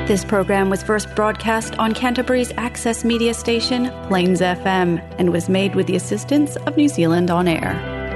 This program was first broadcast on Canterbury's access media station, Plains FM, and was made with the assistance of New Zealand On Air.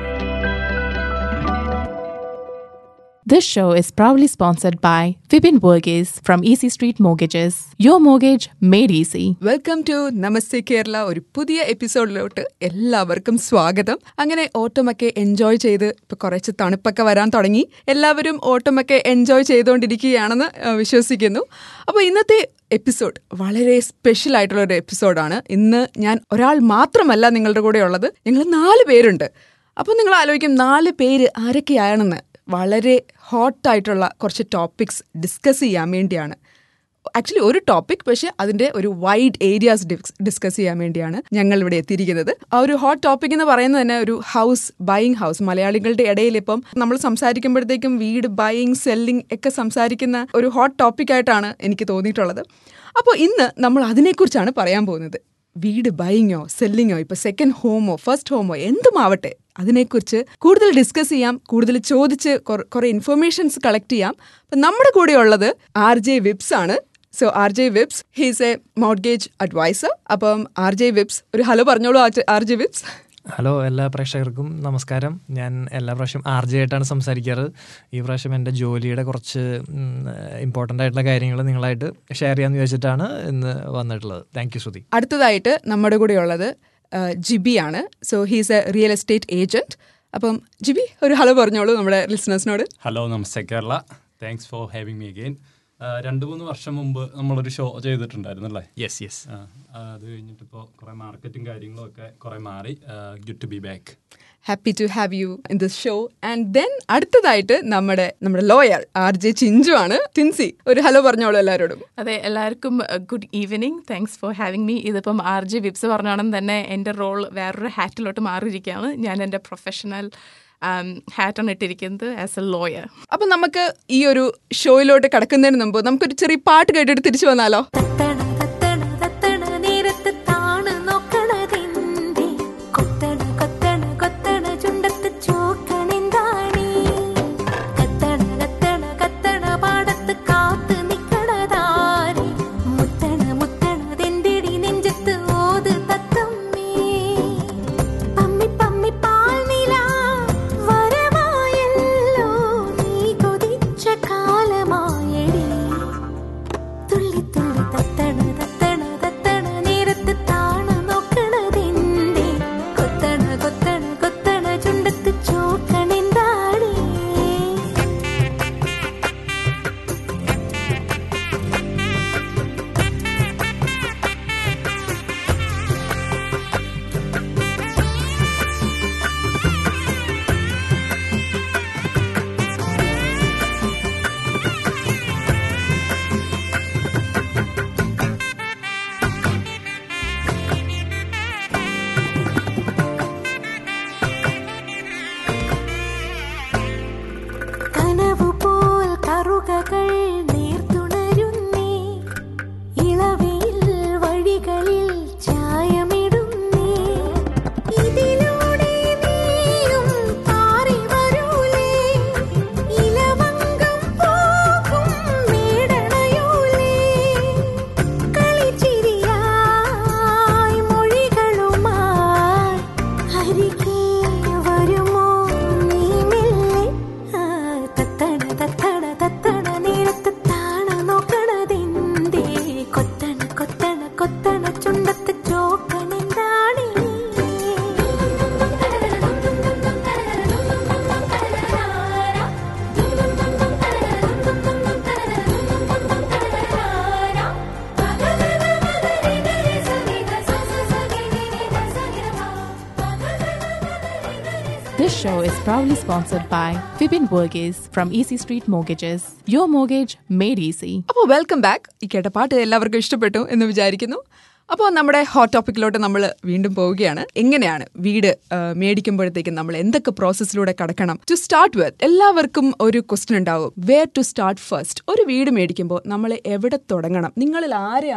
This show is proudly sponsored by Vibin Burgess from Easy Street Mortgages. Your mortgage made easy. Welcome to Namaste Kerala ഒരു പുതിയ എപ്പിസോഡിലോട്ട് എല്ലാവർക്കും സ്വാഗതം അങ്ങനെ ഓട്ടമൊക്കെ enjoy ചെയ്ത് ഇപ്പൊ കുറച്ച് തണുപ്പൊക്കെ വരാൻ തുടങ്ങി എല്ലാവരും ഓട്ടമൊക്കെ എൻജോയ് ചെയ്തുകൊണ്ടിരിക്കുകയാണെന്ന് ആ, വിശ്വസിക്കുന്നു അപ്പോൾ ഇന്നത്തെ എപ്പിസോഡ് വളരെ സ്പെഷ്യൽ ആയിട്ടുള്ള ഒരു എപ്പിസോഡാണ് ഇന്ന് ഞാൻ ഒരാൾ മാത്രമല്ല നിങ്ങളുടെ കൂടെ ഉള്ളത് ഞങ്ങൾ നാല് പേരുണ്ട് അപ്പോൾ നിങ്ങൾ ആലോചിക്കും നാല് പേര് ആരൊക്കെയാണെന്ന് വളരെ ഹോട്ടായിട്ടുള്ള കുറച്ച് ടോപ്പിക്സ് ഡിസ്കസ് ചെയ്യാൻ വേണ്ടിയാണ് ആക്ച്വലി ഒരു ടോപ്പിക് പക്ഷേ അതിന്റെ ഒരു വൈഡ് ഏരിയാസ് ഡിസ്കസ് ചെയ്യാൻ വേണ്ടിയാണ് ഞങ്ങൾ ഇവിടെ എത്തിയിരിക്കുന്നത് ആ ഒരു ഹോട്ട് ടോപ്പിക് എന്ന് പറയുന്നത് തന്നെ ഒരു ഹൗസ് ബൈയിങ് ഹൗസ് മലയാളികളുടെ ഇടയിൽ ഇപ്പം നമ്മൾ സംസാരിക്കുമ്പോഴത്തേക്കും വീട് ബൈയിങ് സെല്ലിംഗ് ഒക്കെ സംസാരിക്കുന്ന ഒരു ഹോട്ട് ടോപ്പിക് ആയിട്ടാണ് എനിക്ക് തോന്നിയിട്ടുള്ളത് അപ്പോൾ ഇന്ന് നമ്മൾ അതിനെക്കുറിച്ചാണ് പറയാൻ പോകുന്നത് വീട് ബൈയിങ്ങോ സെല്ലിങ്ങോ ഇപ്പൊ സെക്കൻഡ് ഹോമോ ഫസ്റ്റ് ഹോമോ എന്തുമാവട്ടെ അതിനെക്കുറിച്ച് കൂടുതൽ ഡിസ്കസ് ചെയ്യാം കൂടുതൽ ചോദിച്ച് കൊറ- കുറെ ഇൻഫർമേഷൻസ് കളക്ട് ചെയ്യാം അപ്പം നമ്മുടെ കൂടെ ഉള്ളത് ആർ ജെ വിബ്സ് ആണ് so R J Vibs he's a mortgage adviser അപ്പം ആർ ജെ വിബ്സ് ഒരു ഹലോ പറഞ്ഞോളൂ ആർ ജെ വിബ്സ് ഹലോ എല്ലാ പ്രേക്ഷകർക്കും നമസ്കാരം ഞാൻ എല്ലാ പ്രാവശ്യം ആർ ജെ ആയിട്ടാണ് സംസാരിക്കാറ് ഈ പ്രാവശ്യം എൻ്റെ ജോലിയുടെ കുറച്ച് ഇമ്പോർട്ടൻ്റ് ആയിട്ടുള്ള കാര്യങ്ങൾ നിങ്ങളായിട്ട് ഷെയർ ചെയ്യാമെന്ന് ചോദിച്ചിട്ടാണ് ഇന്ന് വന്നിട്ടുള്ളത് താങ്ക് യു ശ്രുതി അടുത്തതായിട്ട് നമ്മുടെ കൂടെ ഉള്ളത് ജിബി ആണ് so he's a real estate agent അപ്പം ജിബി ഒരു ഹലോ പറഞ്ഞോളൂ നമ്മുടെ ലിസണേഴ്സിനോട് hello Namaste Kerala thanks for having me again രണ്ട് മൂന്ന് വർഷം മുമ്പ് നമ്മളൊരു ഷോ ചെയ്തിട്ടുണ്ടായിരുന്നു അല്ലേ യെസ് യെസ് ആ, അത് കഴിഞ്ഞിട്ട് ഇപ്പോൾ കുറേ മാർക്കറ്റും കാര്യങ്ങളും ഒക്കെ കുറേ മാറി good to be back happy to have you in this show and then അടുത്തതായിട്ട് നമ്മുടെ നമ്മുടെ ലോയർ ആർ ജെ ചിഞ്ചു ആണ് ടിൻസി ഒരു ഹലോ പറഞ്ഞോളൂ എല്ലാവരോടും അതെ എല്ലാവർക്കും good evening thanks for having me ഇതിപ്പം ആർ ജെ വിബ്സ് പറഞ്ഞോണം തന്നെ എൻ്റെ റോൾ വേറൊരു ഹാറ്റിലോട്ട് മാറിയിരിക്കുകയാണ് ഞാൻ എൻ്റെ പ്രൊഫഷണൽ ഹാറ്റാണ് ഇട്ടിരിക്കുന്നത് ആസ് എ ലോയർ അപ്പൊ നമുക്ക് ഈ ഒരു ഷോയിലോട്ട് കടക്കുന്നതിന് മുമ്പ് നമുക്കൊരു ചെറിയ പാട്ട് കേട്ടിട്ട് തിരിച്ചു വന്നാലോ തത്തണ തത്തണ തത്തണ നേരത്ത് താണ് നോക്കണതെന്തേ കൊത്തണ കൊത്തണ കൊത്തണ ചുണ്ടത്ത് ചോക്കണെന്താണേ കത്തണ കത്തണ കത്തണ പാടത്ത് കാത്ത് നിക്കണതാരേ മുത്തണ മുത്തണതെന്തെടി നെഞ്ചത്ത് ഓത് തത്തമ്മേ പമ്മി പമ്മി പാൽനില വരവായല്ലോ നീ കൊതിച്ച കാലമായടി തുള്ളി തുള്ളി തത്തണ തത്തണ തത്തണ നേരത്ത് താണ് നോക്കണതെന്തേ കൊത്തണ കൊത്തണ കൊത്തണ ചുണ്ടത്ത് ചോക്കണെന്താടേ കനവുപോൽ കറുകകൾ നേർത്തുണരുന്നേ ഇളവയിൽ വഴികളിൽ ചായമിടുന്നേ ഇതിലൂടെ നീയും താറി വരൂലേ ഇലവങ്കം പോകും മേടണയൂലേ കളിച്ചിരിയായി മൊഴികളുമായി അരികെ വരുമോ നീ മെല്ലെ ആ, തത്തണ തത്തണ തത്തണ നേരത്ത് താണ നോക്കണതെന്തേ കൊത്തണ കൊത്തണ കൊത്തണ ചുണ്ടത്ത് ചോക്കണെന്താണേ This show is proudly sponsored by Vibin Burgess from Easy Street Mortgages. Your mortgage made easy. അപ്പോൾ വെൽക്കം ബാക്ക് ഈ കേട്ട പാട്ട് എല്ലാവർക്കും ഇഷ്ടപ്പെട്ടു എന്ന് വിചാരിക്കുന്നു അപ്പോൾ നമ്മുടെ ഹോട്ട് ടോപ്പിക്കിലോട്ട് നമ്മൾ വീണ്ടും പോവുകയാണ് എങ്ങനെയാണ് വീട് ആ, മേടിക്കുമ്പോഴത്തേക്കും നമ്മൾ എന്തൊക്കെ പ്രോസസ്സിലൂടെ കടക്കണം ടു സ്റ്റാർട്ട് വിത്ത് എല്ലാവർക്കും ഒരു ക്വസ്റ്റ്യൻ ഉണ്ടാവും വേർ ടു സ്റ്റാർട്ട് ഫസ്റ്റ് ഒരു വീട് മേടിക്കുമ്പോൾ നമ്മൾ എവിടെ തുടങ്ങണം നിങ്ങളിൽ ആരെയാണ്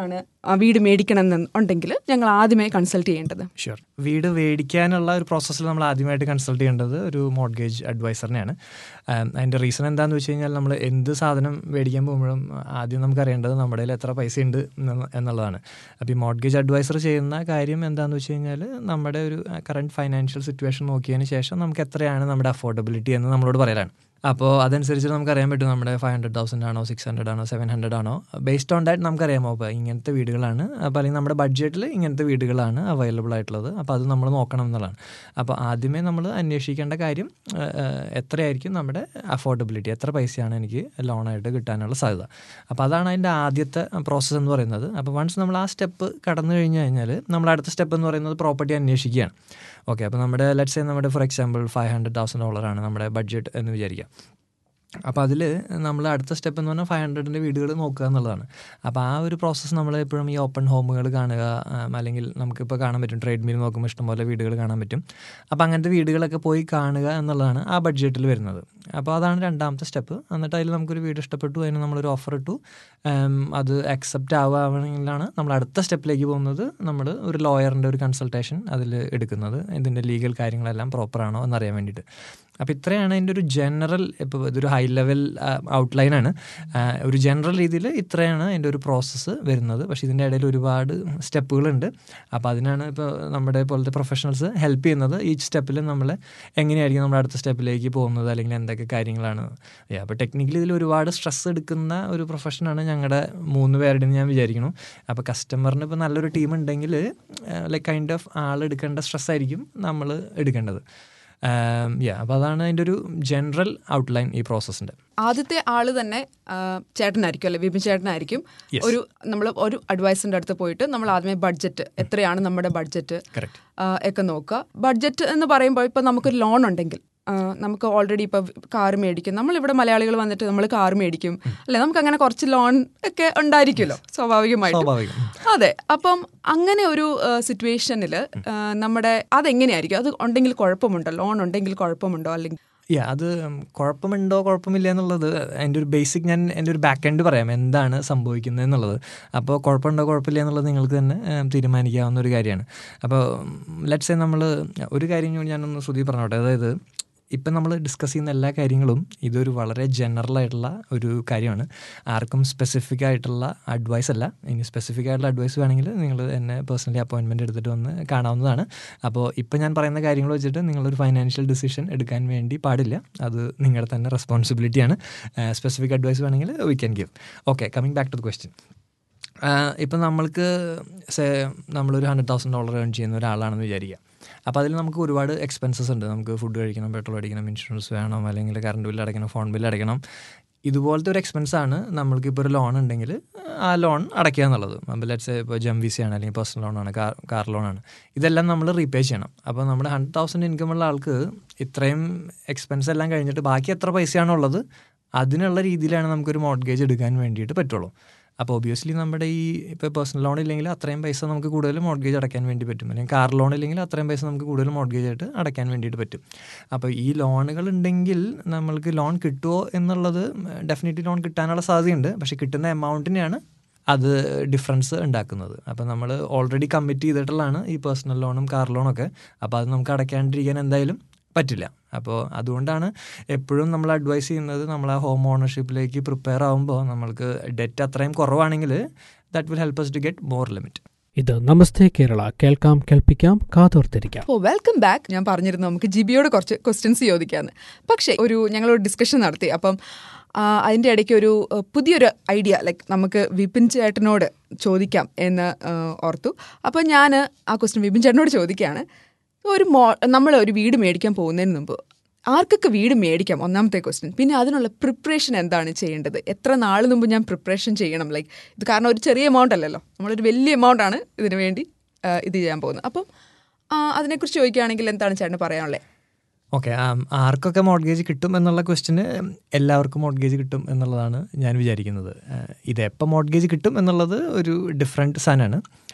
ആ, വീട് മേടിക്കണം എന്ന് ഉണ്ടെങ്കിൽ ഞങ്ങൾ ആദ്യമേ കൺസൾട്ട് ചെയ്യേണ്ടത് ഷുവർ വീട് മേടിക്കാനുള്ള ഒരു പ്രോസസ്സിൽ നമ്മൾ ആദ്യമായിട്ട് കൺസൾട്ട് ചെയ്യേണ്ടത് ഒരു മോഡ്ഗേജ് അഡ്വൈസറിനെയാണ് ആം, അതിൻ്റെ റീസൺ എന്താണെന്ന് വെച്ച് കഴിഞ്ഞാൽ നമ്മൾ എന്ത് സാധനം മേടിക്കാൻ പോകുമ്പോഴും ആദ്യം നമുക്ക് അറിയേണ്ടത് നമ്മുടെ കയ്യിൽ എത്ര പൈസ ഉണ്ട് എന്ന് എന്നുള്ളതാണ് അപ്പോൾ ഈ മോഡ്ഗേജ് അഡ്വൈസർ ചെയ്യുന്ന കാര്യം എന്താണെന്ന് വെച്ച് കഴിഞ്ഞാൽ നമ്മുടെ ഒരു കറണ്ട് ഫൈനാൻഷ്യൽ സിറ്റുവേഷൻ നോക്കിയതിന് ശേഷം നമുക്ക് എത്രയാണ് നമ്മുടെ അഫോർഡബിലിറ്റി എന്ന് നമ്മളോട് പറയലാണ് അപ്പോൾ അതനുസരിച്ച് നമുക്ക് അറിയാൻ പറ്റും നമ്മുടെ ഫൈവ് ഹൺഡ്രഡ് തൗസൻഡ് ആണോ സിക്സ് ഹൺഡ്രഡ് ആണോ സെവൻ ഹൺഡ്രഡ് ആണോ ബേസ്ഡ് ഓൺ ദാറ്റ് നമുക്കറിയാമോ അപ്പോൾ ഇങ്ങനത്തെ വീടുകളാണ് അപ്പോൾ അല്ലെങ്കിൽ നമ്മുടെ ബഡ്ജറ്റിൽ ഇങ്ങനത്തെ വീടുകളാണ് അവൈലബിൾ ആയിട്ടുള്ളത് അപ്പോൾ അത് നമ്മൾ നോക്കണം എന്നുള്ളതാണ് അപ്പോൾ ആദ്യമേ നമ്മൾ അന്വേഷിക്കേണ്ട കാര്യം ആ, ആ, എത്രയായിരിക്കും നമ്മുടെ അഫോർഡബിലിറ്റി എത്ര പൈസയാണ് എനിക്ക് ലോണായിട്ട് കിട്ടാനുള്ള സാധ്യത അപ്പോൾ അതാണ് അതിൻ്റെ ആദ്യത്തെ പ്രോസസ്സ് എന്ന് പറയുന്നത് അപ്പോൾ വൺസ് നമ്മൾ ആ സ്റ്റെപ്പ് കടന്നു കഴിഞ്ഞ് കഴിഞ്ഞാൽ നമ്മൾ അടുത്ത സ്റ്റെപ്പ് എന്ന് പറയുന്നത് പ്രോപ്പർട്ടി അന്വേഷിക്കുകയാണ് ഓക്കെ അപ്പോൾ നമ്മുടെ ലെറ്റ്സ് നമ്മുടെ for example five hundred thousand ഡോളറാണ് നമ്മുടെ ബഡ്ജറ്റ് എന്ന് വിചാരിക്കാം അപ്പോൾ അതിൽ നമ്മൾ അടുത്ത സ്റ്റെപ്പ് എന്ന് പറഞ്ഞാൽ ഫൈവ് ഹൺഡ്രഡിൻ്റെ വീടുകൾ നോക്കുക എന്നുള്ളതാണ് അപ്പോൾ ആ ഒരു പ്രോസസ്സ് നമ്മൾ എപ്പോഴും ഈ ഓപ്പൺ ഹോമുകൾ കാണുക ആം, അല്ലെങ്കിൽ നമുക്കിപ്പോൾ കാണാൻ പറ്റും ട്രേഡ് മീൽ നോക്കുമ്പോൾ ഇഷ്ടംപോലെ വീടുകൾ കാണാൻ പറ്റും അപ്പോൾ അങ്ങനത്തെ വീടുകളൊക്കെ പോയി കാണുക എന്നുള്ളതാണ് ആ ബഡ്ജറ്റിൽ വരുന്നത് അപ്പോൾ അതാണ് രണ്ടാമത്തെ സ്റ്റെപ്പ് എന്നിട്ട് അതിൽ നമുക്കൊരു വീട് ഇഷ്ടപ്പെട്ടു അതിന് നമ്മളൊരു ഓഫർ ഇട്ടു ആം, അത് അക്സെപ്റ്റ് ആവുകയാണെങ്കിലാണ് നമ്മൾ അടുത്ത സ്റ്റെപ്പിലേക്ക് പോകുന്നത് നമ്മൾ ഒരു ലോയറിൻ്റെ ഒരു കൺസൾട്ടേഷൻ അതിൽ എടുക്കുന്നത് ഇതിൻ്റെ ലീഗൽ കാര്യങ്ങളെല്ലാം പ്രോപ്പറാണോ എന്നറിയാൻ വേണ്ടിയിട്ട് അപ്പോൾ ഇത്രയാണ് അതിൻ്റെ ഒരു ജനറൽ ഇപ്പോൾ ഇതൊരു ഹൈ ലെവൽ ഔട്ട്ലൈനാണ് ഒരു ജനറൽ രീതിയിൽ ഇത്രയാണ് അതിൻ്റെ ഒരു പ്രോസസ്സ് വരുന്നത് പക്ഷേ ഇതിൻ്റെ ഇടയിൽ ഒരുപാട് സ്റ്റെപ്പുകളുണ്ട് അപ്പോൾ അതിനാണ് ഇപ്പോൾ നമ്മുടെ പോലത്തെ പ്രൊഫഷണൽസ് ഹെൽപ്പ് ചെയ്യുന്നത് ഈ സ്റ്റെപ്പിൽ നമ്മൾ എങ്ങനെയായിരിക്കും നമ്മുടെ അടുത്ത സ്റ്റെപ്പിലേക്ക് പോകുന്നത് അല്ലെങ്കിൽ എന്തൊക്കെ കാര്യങ്ങളാണ് അപ്പോൾ ടെക്നിക്കലി ഇതിൽ ഒരുപാട് സ്ട്രെസ് എടുക്കുന്ന ഒരു പ്രൊഫഷനാണ് ഞങ്ങളുടെ മൂന്ന് പേരുടെ ഞാൻ വിചാരിക്കുന്നു അപ്പോൾ കസ്റ്റമറിന് ഇപ്പോൾ നല്ലൊരു ടീം ഉണ്ടെങ്കിൽ ലൈക്ക് കൈൻഡ് ഓഫ് ആൾ എടുക്കേണ്ട സ്ട്രെസ് ആയിരിക്കും നമ്മൾ എടുക്കേണ്ടത് യാ അപ്പോൾ അതാണ് അതിൻ്റെ ഒരു ജനറൽ ഔട്ട്ലൈൻ ഈ പ്രോസസ്സിൻ്റെ ആദ്യത്തെ ആള് തന്നെ ആ, ചേട്ടനായിരിക്കും അല്ലെ വിപിൻ ചേട്ടനായിരിക്കും Yes. ഒരു നമ്മൾ ഒരു അഡ്വൈസറിന്റെ അടുത്ത് പോയിട്ട് നമ്മൾ ആദ്യമേ ബഡ്ജറ്റ് എത്രയാണ് നമ്മുടെ ബഡ്ജറ്റ് Correct. ഒക്കെ നോക്കുക ബഡ്ജറ്റ് എന്ന് പറയുമ്പോൾ ഇപ്പൊ നമുക്കൊരു ലോൺ ഉണ്ടെങ്കിൽ ആ, നമുക്ക് ഓൾറെഡി ഇപ്പൊ കാർ മേടിക്കും നമ്മളിവിടെ മലയാളികൾ വന്നിട്ട് നമ്മൾ കാർ മേടിക്കും അല്ലെ നമുക്ക് അങ്ങനെ കുറച്ച് ലോൺ ഒക്കെ ഉണ്ടായിരിക്കുമല്ലോ സ്വാഭാവികമായിട്ടും സ്വാഭാവികം. അതെ അപ്പം അങ്ങനെ ഒരു സിറ്റുവേഷനിൽ നമ്മുടെ അതെങ്ങനെയായിരിക്കും അത് ഉണ്ടെങ്കിൽ കുഴപ്പമുണ്ടോ ലോൺ ഉണ്ടെങ്കിൽ കുഴപ്പമുണ്ടോ അല്ലെങ്കിൽ യാ അത് കുഴപ്പമുണ്ടോ കുഴപ്പമില്ല എന്നുള്ളത് എൻ്റെ ഒരു ബേസിക് ഞാൻ എൻ്റെ ഒരു ബാക്ക് എൻഡ് പറയാം എന്താണ് സംഭവിക്കുന്നത് എന്നുള്ളത് അപ്പോൾ കുഴപ്പമുണ്ടോ കുഴപ്പമില്ല എന്നുള്ളത് നിങ്ങൾക്ക് തന്നെ ഉം, തീരുമാനിക്കാവുന്ന ഒരു കാര്യമാണ് അപ്പോൾ ലെറ്റ്സ് നമ്മൾ ഒരു കാര്യം കൂടി ഞാനൊന്ന് ശ്രുതി പറഞ്ഞോട്ടെ അതായത് ഇപ്പം നമ്മൾ ഡിസ്കസ് ചെയ്യുന്ന എല്ലാ കാര്യങ്ങളും ഇതൊരു വളരെ ജനറൽ ആയിട്ടുള്ള ഒരു കാര്യമാണ് ആർക്കും സ്പെസിഫിക് ആയിട്ടുള്ള അഡ്വൈസ് അല്ല ഇനി സ്പെസിഫിക് ആയിട്ടുള്ള അഡ്വൈസ് വേണമെങ്കിൽ നിങ്ങൾ എന്നെ പേഴ്സണലി അപ്പോയിൻമെൻറ്റ് എടുത്തിട്ട് വന്ന് കാണാവുന്നതാണ് അപ്പോൾ ഇപ്പം ഞാൻ പറയുന്ന കാര്യങ്ങൾ വെച്ചിട്ട് നിങ്ങളൊരു ഫൈനാൻഷ്യൽ ഡിസിഷൻ എടുക്കാൻ വേണ്ടി പാടില്ല അത് നിങ്ങളുടെ തന്നെ റെസ്പോൺസിബിലിറ്റിയാണ് സ്പെസിഫിക് അഡ്വൈസ് വേണമെങ്കിൽ we can give okay coming back to the question ഇപ്പം നമ്മൾക്ക് സേ നമ്മളൊരു ഹൺഡ്രഡ് തൗസൻഡ് ഡോളർ ഏൺ ചെയ്യുന്ന ഒരാളാണെന്ന് വിചാരിക്കുക അപ്പോൾ അതിൽ നമുക്ക് ഒരുപാട് എക്സ്പെൻസസ് ഉണ്ട് നമുക്ക് ഫുഡ് കഴിക്കണം പെട്രോൾ അടിക്കണം ഇൻഷുറൻസ് വേണം അല്ലെങ്കിൽ കറണ്ട് ബില്ല് അടയ്ക്കണം ഫോൺ ബില്ല് അടയ്ക്കണം ഇതുപോലത്തെ ഒരു എക്സ്പെൻസ് ആണ് നമ്മൾക്കിപ്പോൾ ഒരു ലോൺ ഉണ്ടെങ്കിൽ ആ ലോൺ അടയ്ക്കുക എന്നുള്ളത് അപ്പോൾ ലെറ്റ്സ് ഇപ്പോൾ ജം വി സി ആണ് അല്ലെങ്കിൽ പേഴ്സണൽ ലോണാണ് കാർ കാർ ലോണാണ് ഇതെല്ലാം നമ്മൾ റീപേ ചെയ്യണം അപ്പോൾ നമ്മുടെ ഹൺഡ്രഡ് തൗസൻഡ് ഇൻകം ഉള്ള ആൾക്ക് ഇത്രയും എക്സ്പെൻസ് എല്ലാം കഴിഞ്ഞിട്ട് ബാക്കി എത്ര പൈസയാണുള്ളത് അതിനുള്ള രീതിയിലാണ് നമുക്കൊരു മോഡ്ഗേജ് എടുക്കാൻ വേണ്ടിയിട്ട് പറ്റുള്ളൂ അപ്പോൾ ഒബിയസ്ലി നമ്മുടെ ഈ ഇപ്പോൾ പേഴ്സണൽ ലോൺ ഇല്ലെങ്കിൽ അത്രയും പൈസ നമുക്ക് കൂടുതൽ മോഡ്ഗേജ് അടയ്ക്കാൻ വേണ്ടി പറ്റും അല്ലെങ്കിൽ കാർ ലോൺ ഇല്ലെങ്കിൽ അത്രയും പൈസ നമുക്ക് കൂടുതൽ മോഡ്ഗേജ് ആയിട്ട് അടയ്ക്കാൻ വേണ്ടിയിട്ട് പറ്റും അപ്പോൾ ഈ ലോണുകൾ ഉണ്ടെങ്കിൽ നമ്മൾക്ക് ലോൺ കിട്ടുമോ എന്നുള്ളത് ഡെഫിനറ്റ്ലി ലോൺ കിട്ടാനുള്ള സാധ്യതയുണ്ട് പക്ഷേ കിട്ടുന്ന എമൗണ്ടിനെയാണ് അത് ഡിഫറൻസ് ഉണ്ടാക്കുന്നത് അപ്പോൾ നമ്മൾ ഓൾറെഡി കമ്മിറ്റ് ചെയ്തിട്ടുള്ളതാണ് ഈ പേഴ്സണൽ ലോണും കാർ ലോണൊക്കെ അപ്പോൾ അത് നമുക്ക് അടയ്ക്കാണ്ടിരിക്കാൻ എന്തായാലും പറ്റില്ല അപ്പോൾ അതുകൊണ്ടാണ് എപ്പോഴും നമ്മൾ അഡ്വൈസ് ചെയ്യുന്നത് നമ്മൾ ആ ഹോം ഓണർഷിപ്പിലേക്ക് പ്രിപ്പയർ ആകുമ്പോൾ നമ്മൾക്ക് ഡെറ്റ് അത്രയും കുറവാണെങ്കിൽ that will help us to get more limit ഇത് നമസ്തേ കേരള കേൾക്കാം കേൾപ്പിക്കാം കാതോർത്തിരിക്കാം ഓ വെൽക്കം ബാക്ക് ഞാൻ പറഞ്ഞിരുന്നു നമുക്ക് ജിബിയോട് കുറച്ച് ക്വസ്റ്റ്യൻസ് ചോദിക്കാമെന്ന് പക്ഷേ ഒരു ഞങ്ങളൊരു ഡിസ്കഷൻ നടത്തി അപ്പം ആ, അതിൻ്റെ ഇടയ്ക്ക് ഒരു ആ, പുതിയൊരു ഐഡിയ ലൈക്ക് നമുക്ക് വിപിൻ ചേട്ടനോട് ചോദിക്കാം എന്ന് ആ, ഓർത്തു അപ്പോൾ ഞാൻ ആ ക്വസ്റ്റ്യൻ വിപിൻ ചേട്ടനോട് ചോദിക്കുകയാണ് ഒരു മോ നമ്മൾ ഒരു വീട് മേടിക്കാൻ പോകുന്നതിന് മുമ്പ് ആർക്കൊക്കെ വീട് മേടിക്കാം ഒന്നാമത്തെ ക്വസ്റ്റ്യൻ പിന്നെ അതിനുള്ള പ്രിപ്പറേഷൻ എന്താണ് ചെയ്യേണ്ടത് എത്ര നാൾ മുമ്പ് ഞാൻ പ്രിപ്പറേഷൻ ചെയ്യണം ലൈക്ക് ഇത് കാരണം ഒരു ചെറിയ എമൗണ്ട് അല്ലല്ലോ നമ്മളൊരു വലിയ എമൗണ്ട് ആണ് ഇതിനു വേണ്ടി ആ, ഇത് ചെയ്യാൻ പോകുന്നത് അപ്പം ആ, അതിനെക്കുറിച്ച് ചോദിക്കുകയാണെങ്കിൽ എന്താണ് ചേട്ടന് പറയാനുള്ളത് ഓക്കെ ആർക്കൊക്കെ മോഡ്ഗേജ് കിട്ടും എന്നുള്ള ക്വസ്റ്റിന് എല്ലാവർക്കും മോഡ്ഗേജ് കിട്ടും എന്നുള്ളതാണ് ഞാൻ വിചാരിക്കുന്നത് ആ, ഇത് എപ്പോൾ മോഡ്ഗേജ് കിട്ടും എന്നുള്ളത് ഒരു ഡിഫറെൻറ്റ് സാധനമാണ്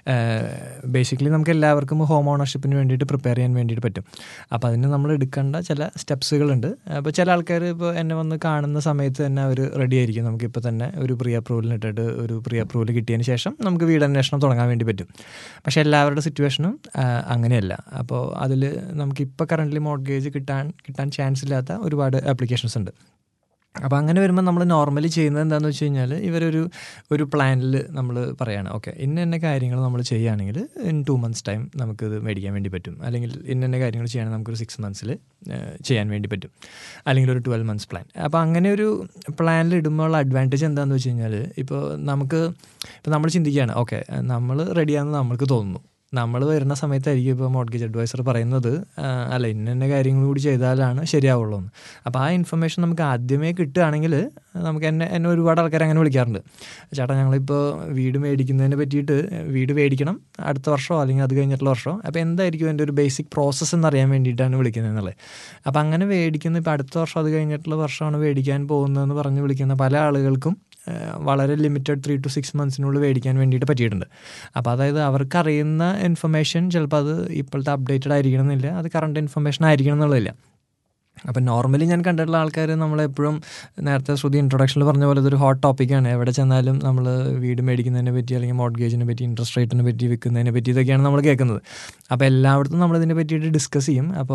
ബേസിക്കലി നമുക്ക് എല്ലാവർക്കും ഹോം ഓണർഷിപ്പിന് വേണ്ടിയിട്ട് പ്രിപ്പയർ ചെയ്യാൻ വേണ്ടിയിട്ട് പറ്റും അപ്പോൾ അതിന് നമ്മൾ എടുക്കേണ്ട ചില സ്റ്റെപ്സുകളുണ്ട് അപ്പോൾ ചില ആൾക്കാർ ഇപ്പോൾ എന്നെ വന്ന് കാണുന്ന സമയത്ത് തന്നെ അവർ റെഡി ആയിരിക്കും നമുക്കിപ്പോൾ തന്നെ ഒരു പ്രീ അപ്രൂവലിന് ഇട്ടിട്ട് ഒരു പ്രീ അപ്രൂവൽ കിട്ടിയതിന് ശേഷം നമുക്ക് വീട് അന്വേഷണം തുടങ്ങാൻ വേണ്ടി പറ്റും പക്ഷേ എല്ലാവരുടെ സിറ്റുവേഷനും ആ, അങ്ങനെയല്ല അപ്പോൾ അതിൽ നമുക്കിപ്പോൾ കറൻ്റ്ലി മോഡ്ഗേജ് കിട്ടാൻ കിട്ടാൻ ചാൻസ് ഇല്ലാത്ത ഒരുപാട് ആപ്ലിക്കേഷൻസ് ഉണ്ട് അപ്പോൾ അങ്ങനെ വരുമ്പോൾ നമ്മൾ നോർമലി ചെയ്യുന്നത് എന്താണെന്ന് വെച്ച് കഴിഞ്ഞാൽ ഇവരൊരു ഒരു പ്ലാനിൽ നമ്മൾ പറയാണ് ഓക്കെ ഇന്ന ഇന്ന കാര്യങ്ങൾ നമ്മൾ ചെയ്യുകയാണെങ്കിൽ ഇൻ ടു മന്ത്സ് ടൈം നമുക്കിത് മേടിക്കാൻ വേണ്ടി പറ്റും അല്ലെങ്കിൽ ഇന്ന ഇന്ന കാര്യങ്ങൾ ചെയ്യുകയാണെങ്കിൽ നമുക്കൊരു സിക്സ് മന്ത്സിൽ ചെയ്യാൻ വേണ്ടി പറ്റും അല്ലെങ്കിൽ ഒരു ട്വൽവ് മന്ത്സ് പ്ലാൻ അപ്പോൾ അങ്ങനെ ഒരു പ്ലാനിൽ ഇടുമ്പോൾ ഉള്ള അഡ്വാൻറ്റേജ് എന്താണെന്ന് വെച്ച് കഴിഞ്ഞാൽ ഇപ്പോൾ നമുക്ക് ഇപ്പോൾ നമ്മൾ ചിന്തിക്കുകയാണ് ഓക്കെ നമ്മൾ റെഡിയാണെന്ന് നമ്മൾക്ക് തോന്നുന്നു നമ്മൾ വരുന്ന സമയത്തായിരിക്കും ഇപ്പോൾ മോഡ്ഗേജ് അഡ്വൈസർ പറയുന്നത് ആ, അല്ല ഇന്ന ഇന്ന കാര്യങ്ങൾ കൂടി ചെയ്താലാണ് ശരിയാവുള്ളൂ എന്ന് അപ്പോൾ ആ ഇൻഫർമേഷൻ നമുക്ക് ആദ്യമേ കിട്ടുകയാണെങ്കിൽ നമുക്ക് എന്നെ എന്നെ ഒരുപാട് ആൾക്കാർ അങ്ങനെ വിളിക്കാറുണ്ട് ചേട്ടാ ഞങ്ങളിപ്പോൾ വീട് മേടിക്കുന്നതിനെ പറ്റിയിട്ട് വീട് മേടിക്കണം അടുത്ത വർഷമോ അല്ലെങ്കിൽ അത് കഴിഞ്ഞിട്ടുള്ള വർഷമോ അപ്പോൾ എന്തായിരിക്കും എൻ്റെ ഒരു ബേസിക് പ്രോസസ്സ് എന്നറിയാൻ വേണ്ടിയിട്ടാണ് വിളിക്കുന്നത് എന്നുള്ളത് അപ്പോൾ അങ്ങനെ മേടിക്കുന്ന ഇപ്പോൾ അടുത്ത വർഷം അത് കഴിഞ്ഞിട്ടുള്ള വർഷമാണ് മേടിക്കാൻ പോകുന്നതെന്ന് പറഞ്ഞ് വിളിക്കുന്ന പല ആളുകൾക്കും ഏഹ് വളരെ ലിമിറ്റഡ് ത്രീ ടു സിക്സ് മന്ത്സിനുള്ളിൽ മേടിക്കാൻ വേണ്ടിയിട്ട് പറ്റിയിട്ടുണ്ട് അപ്പോൾ അതായത് അവർക്ക് അറിയുന്ന ഇൻഫർമേഷൻ ചിലപ്പോൾ അത് ഇപ്പോഴത്തെ അപ്ഡേറ്റഡ് ആയിരിക്കണം എന്നില്ല അത് കറണ്ട് ഇൻഫർമേഷൻ ആയിരിക്കണം എന്നുള്ളതില്ല അപ്പം നോർമലി ഞാൻ കണ്ടിട്ടുള്ള ആൾക്കാർ നമ്മളെപ്പോഴും നേരത്തെ ശ്രുതി ഇൻട്രൊഡക്ഷനിൽ പറഞ്ഞ പോലെ ഇതൊരു ഹോട്ട് ടോപ്പിക്കാണ് എവിടെ ചെന്നാലും നമ്മൾ വീട് മേടിക്കുന്നതിനെ പറ്റി അല്ലെങ്കിൽ മോഡ്ഗേജിനെ പറ്റി ഇൻട്രസ്റ്റ് റേറ്റിനെ പറ്റി വിൽക്കുന്നതിനെ പറ്റി ഇതൊക്കെയാണ് നമ്മൾ കേൾക്കുന്നത് അപ്പോൾ എല്ലായിടത്തും നമ്മളിതിനെ പറ്റിയിട്ട് ഡിസ്കസ് ചെയ്യും അപ്പോൾ